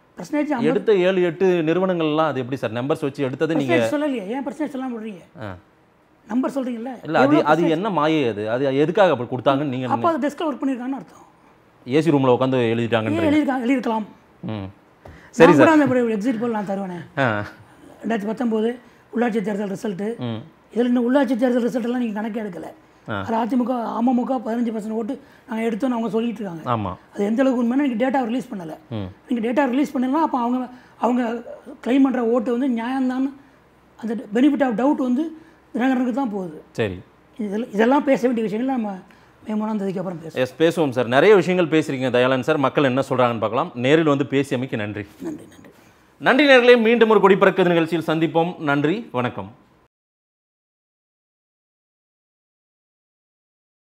பர்சன்டேஜ் எடுத்த ஏழு எட்டு நிறுவனங்கள்லாம் அது எப்படி சார் நம்பர்ஸ் வச்சு எடுத்தது நீங்க பர்சன்டேஜ் சொல்லலையே ஏன் பர்சன்டேஜ் சொல்லாம விடுறீங்க ஆ. நம்பர் சொல்கிறீங்கல்ல இல்ல அது அது என்ன மாயை அது அது எதுக்காக அப்படி கொடுத்தாங்கன்னு நீங்க அப்போ அது டெஸ்கில் ஒர்க் பண்ணியிருக்காங்கன்னு அர்த்தம் ஏசி ரூம்ல உட்காந்து எழுதிட்டாங்கன்ற ஏன் எழுதியிருக்காங்க எழுதியிருக்கலாம் ம் சரி நான் கூட அந்த எக்ஸிட் போல் நான் தருவேனே ஆ ரெண்டாயிரத்தி பத்தொம்போது உள்ளாட்சி தேர்தல் ரிசல்ட்டு ம் இதில் இன்னும் உள்ளாட்சி தேர்தல் ரிசல்ட் எல்லாம் நீங்கள் கணக்கே எடுக்கலை அது அதிமுக அமமுக பதினஞ்சு பர்சன்ட் ஓட்டு நாங்கள் எடுத்தோன்னு அவங்க சொல்லிட்டு இருக்காங்க ஆமா அது எந்த அளவுக்கு உண்மையான நீங்கள் டேட்டா ரிலீஸ் பண்ணலை ம். நீங்கள் டேட்டா ரிலீஸ் பண்ணலாம் அப்போ அவங்க அவங்க க்ளைம் பண்ணுற ஓட்டு வந்து நியாயம்தான் அந்த பெனிஃபிட் ஆஃப் டவுட் வந்து தினகரனுக்கு தான் போகுது சரி இதெல்லாம் இதெல்லாம் பேச வேண்டிய விஷயங்கள் நம்ம மே மூணாம் தேதிக்கு அப்புறம் பேசுவோம் எஸ் பேசுவோம் சார் நிறைய விஷயங்கள் பேசுறீங்க தயாளன் சார் மக்கள் என்ன சொல்றாங்கன்னு பார்க்கலாம் நேரில் வந்து பேசியமைக்கு நன்றி நன்றி நன்றி நன்றி நேர்களே மீண்டும் ஒரு கொடி பறக்குது நிகழ்ச்சியில் சந்திப்போம் நன்றி வணக்கம்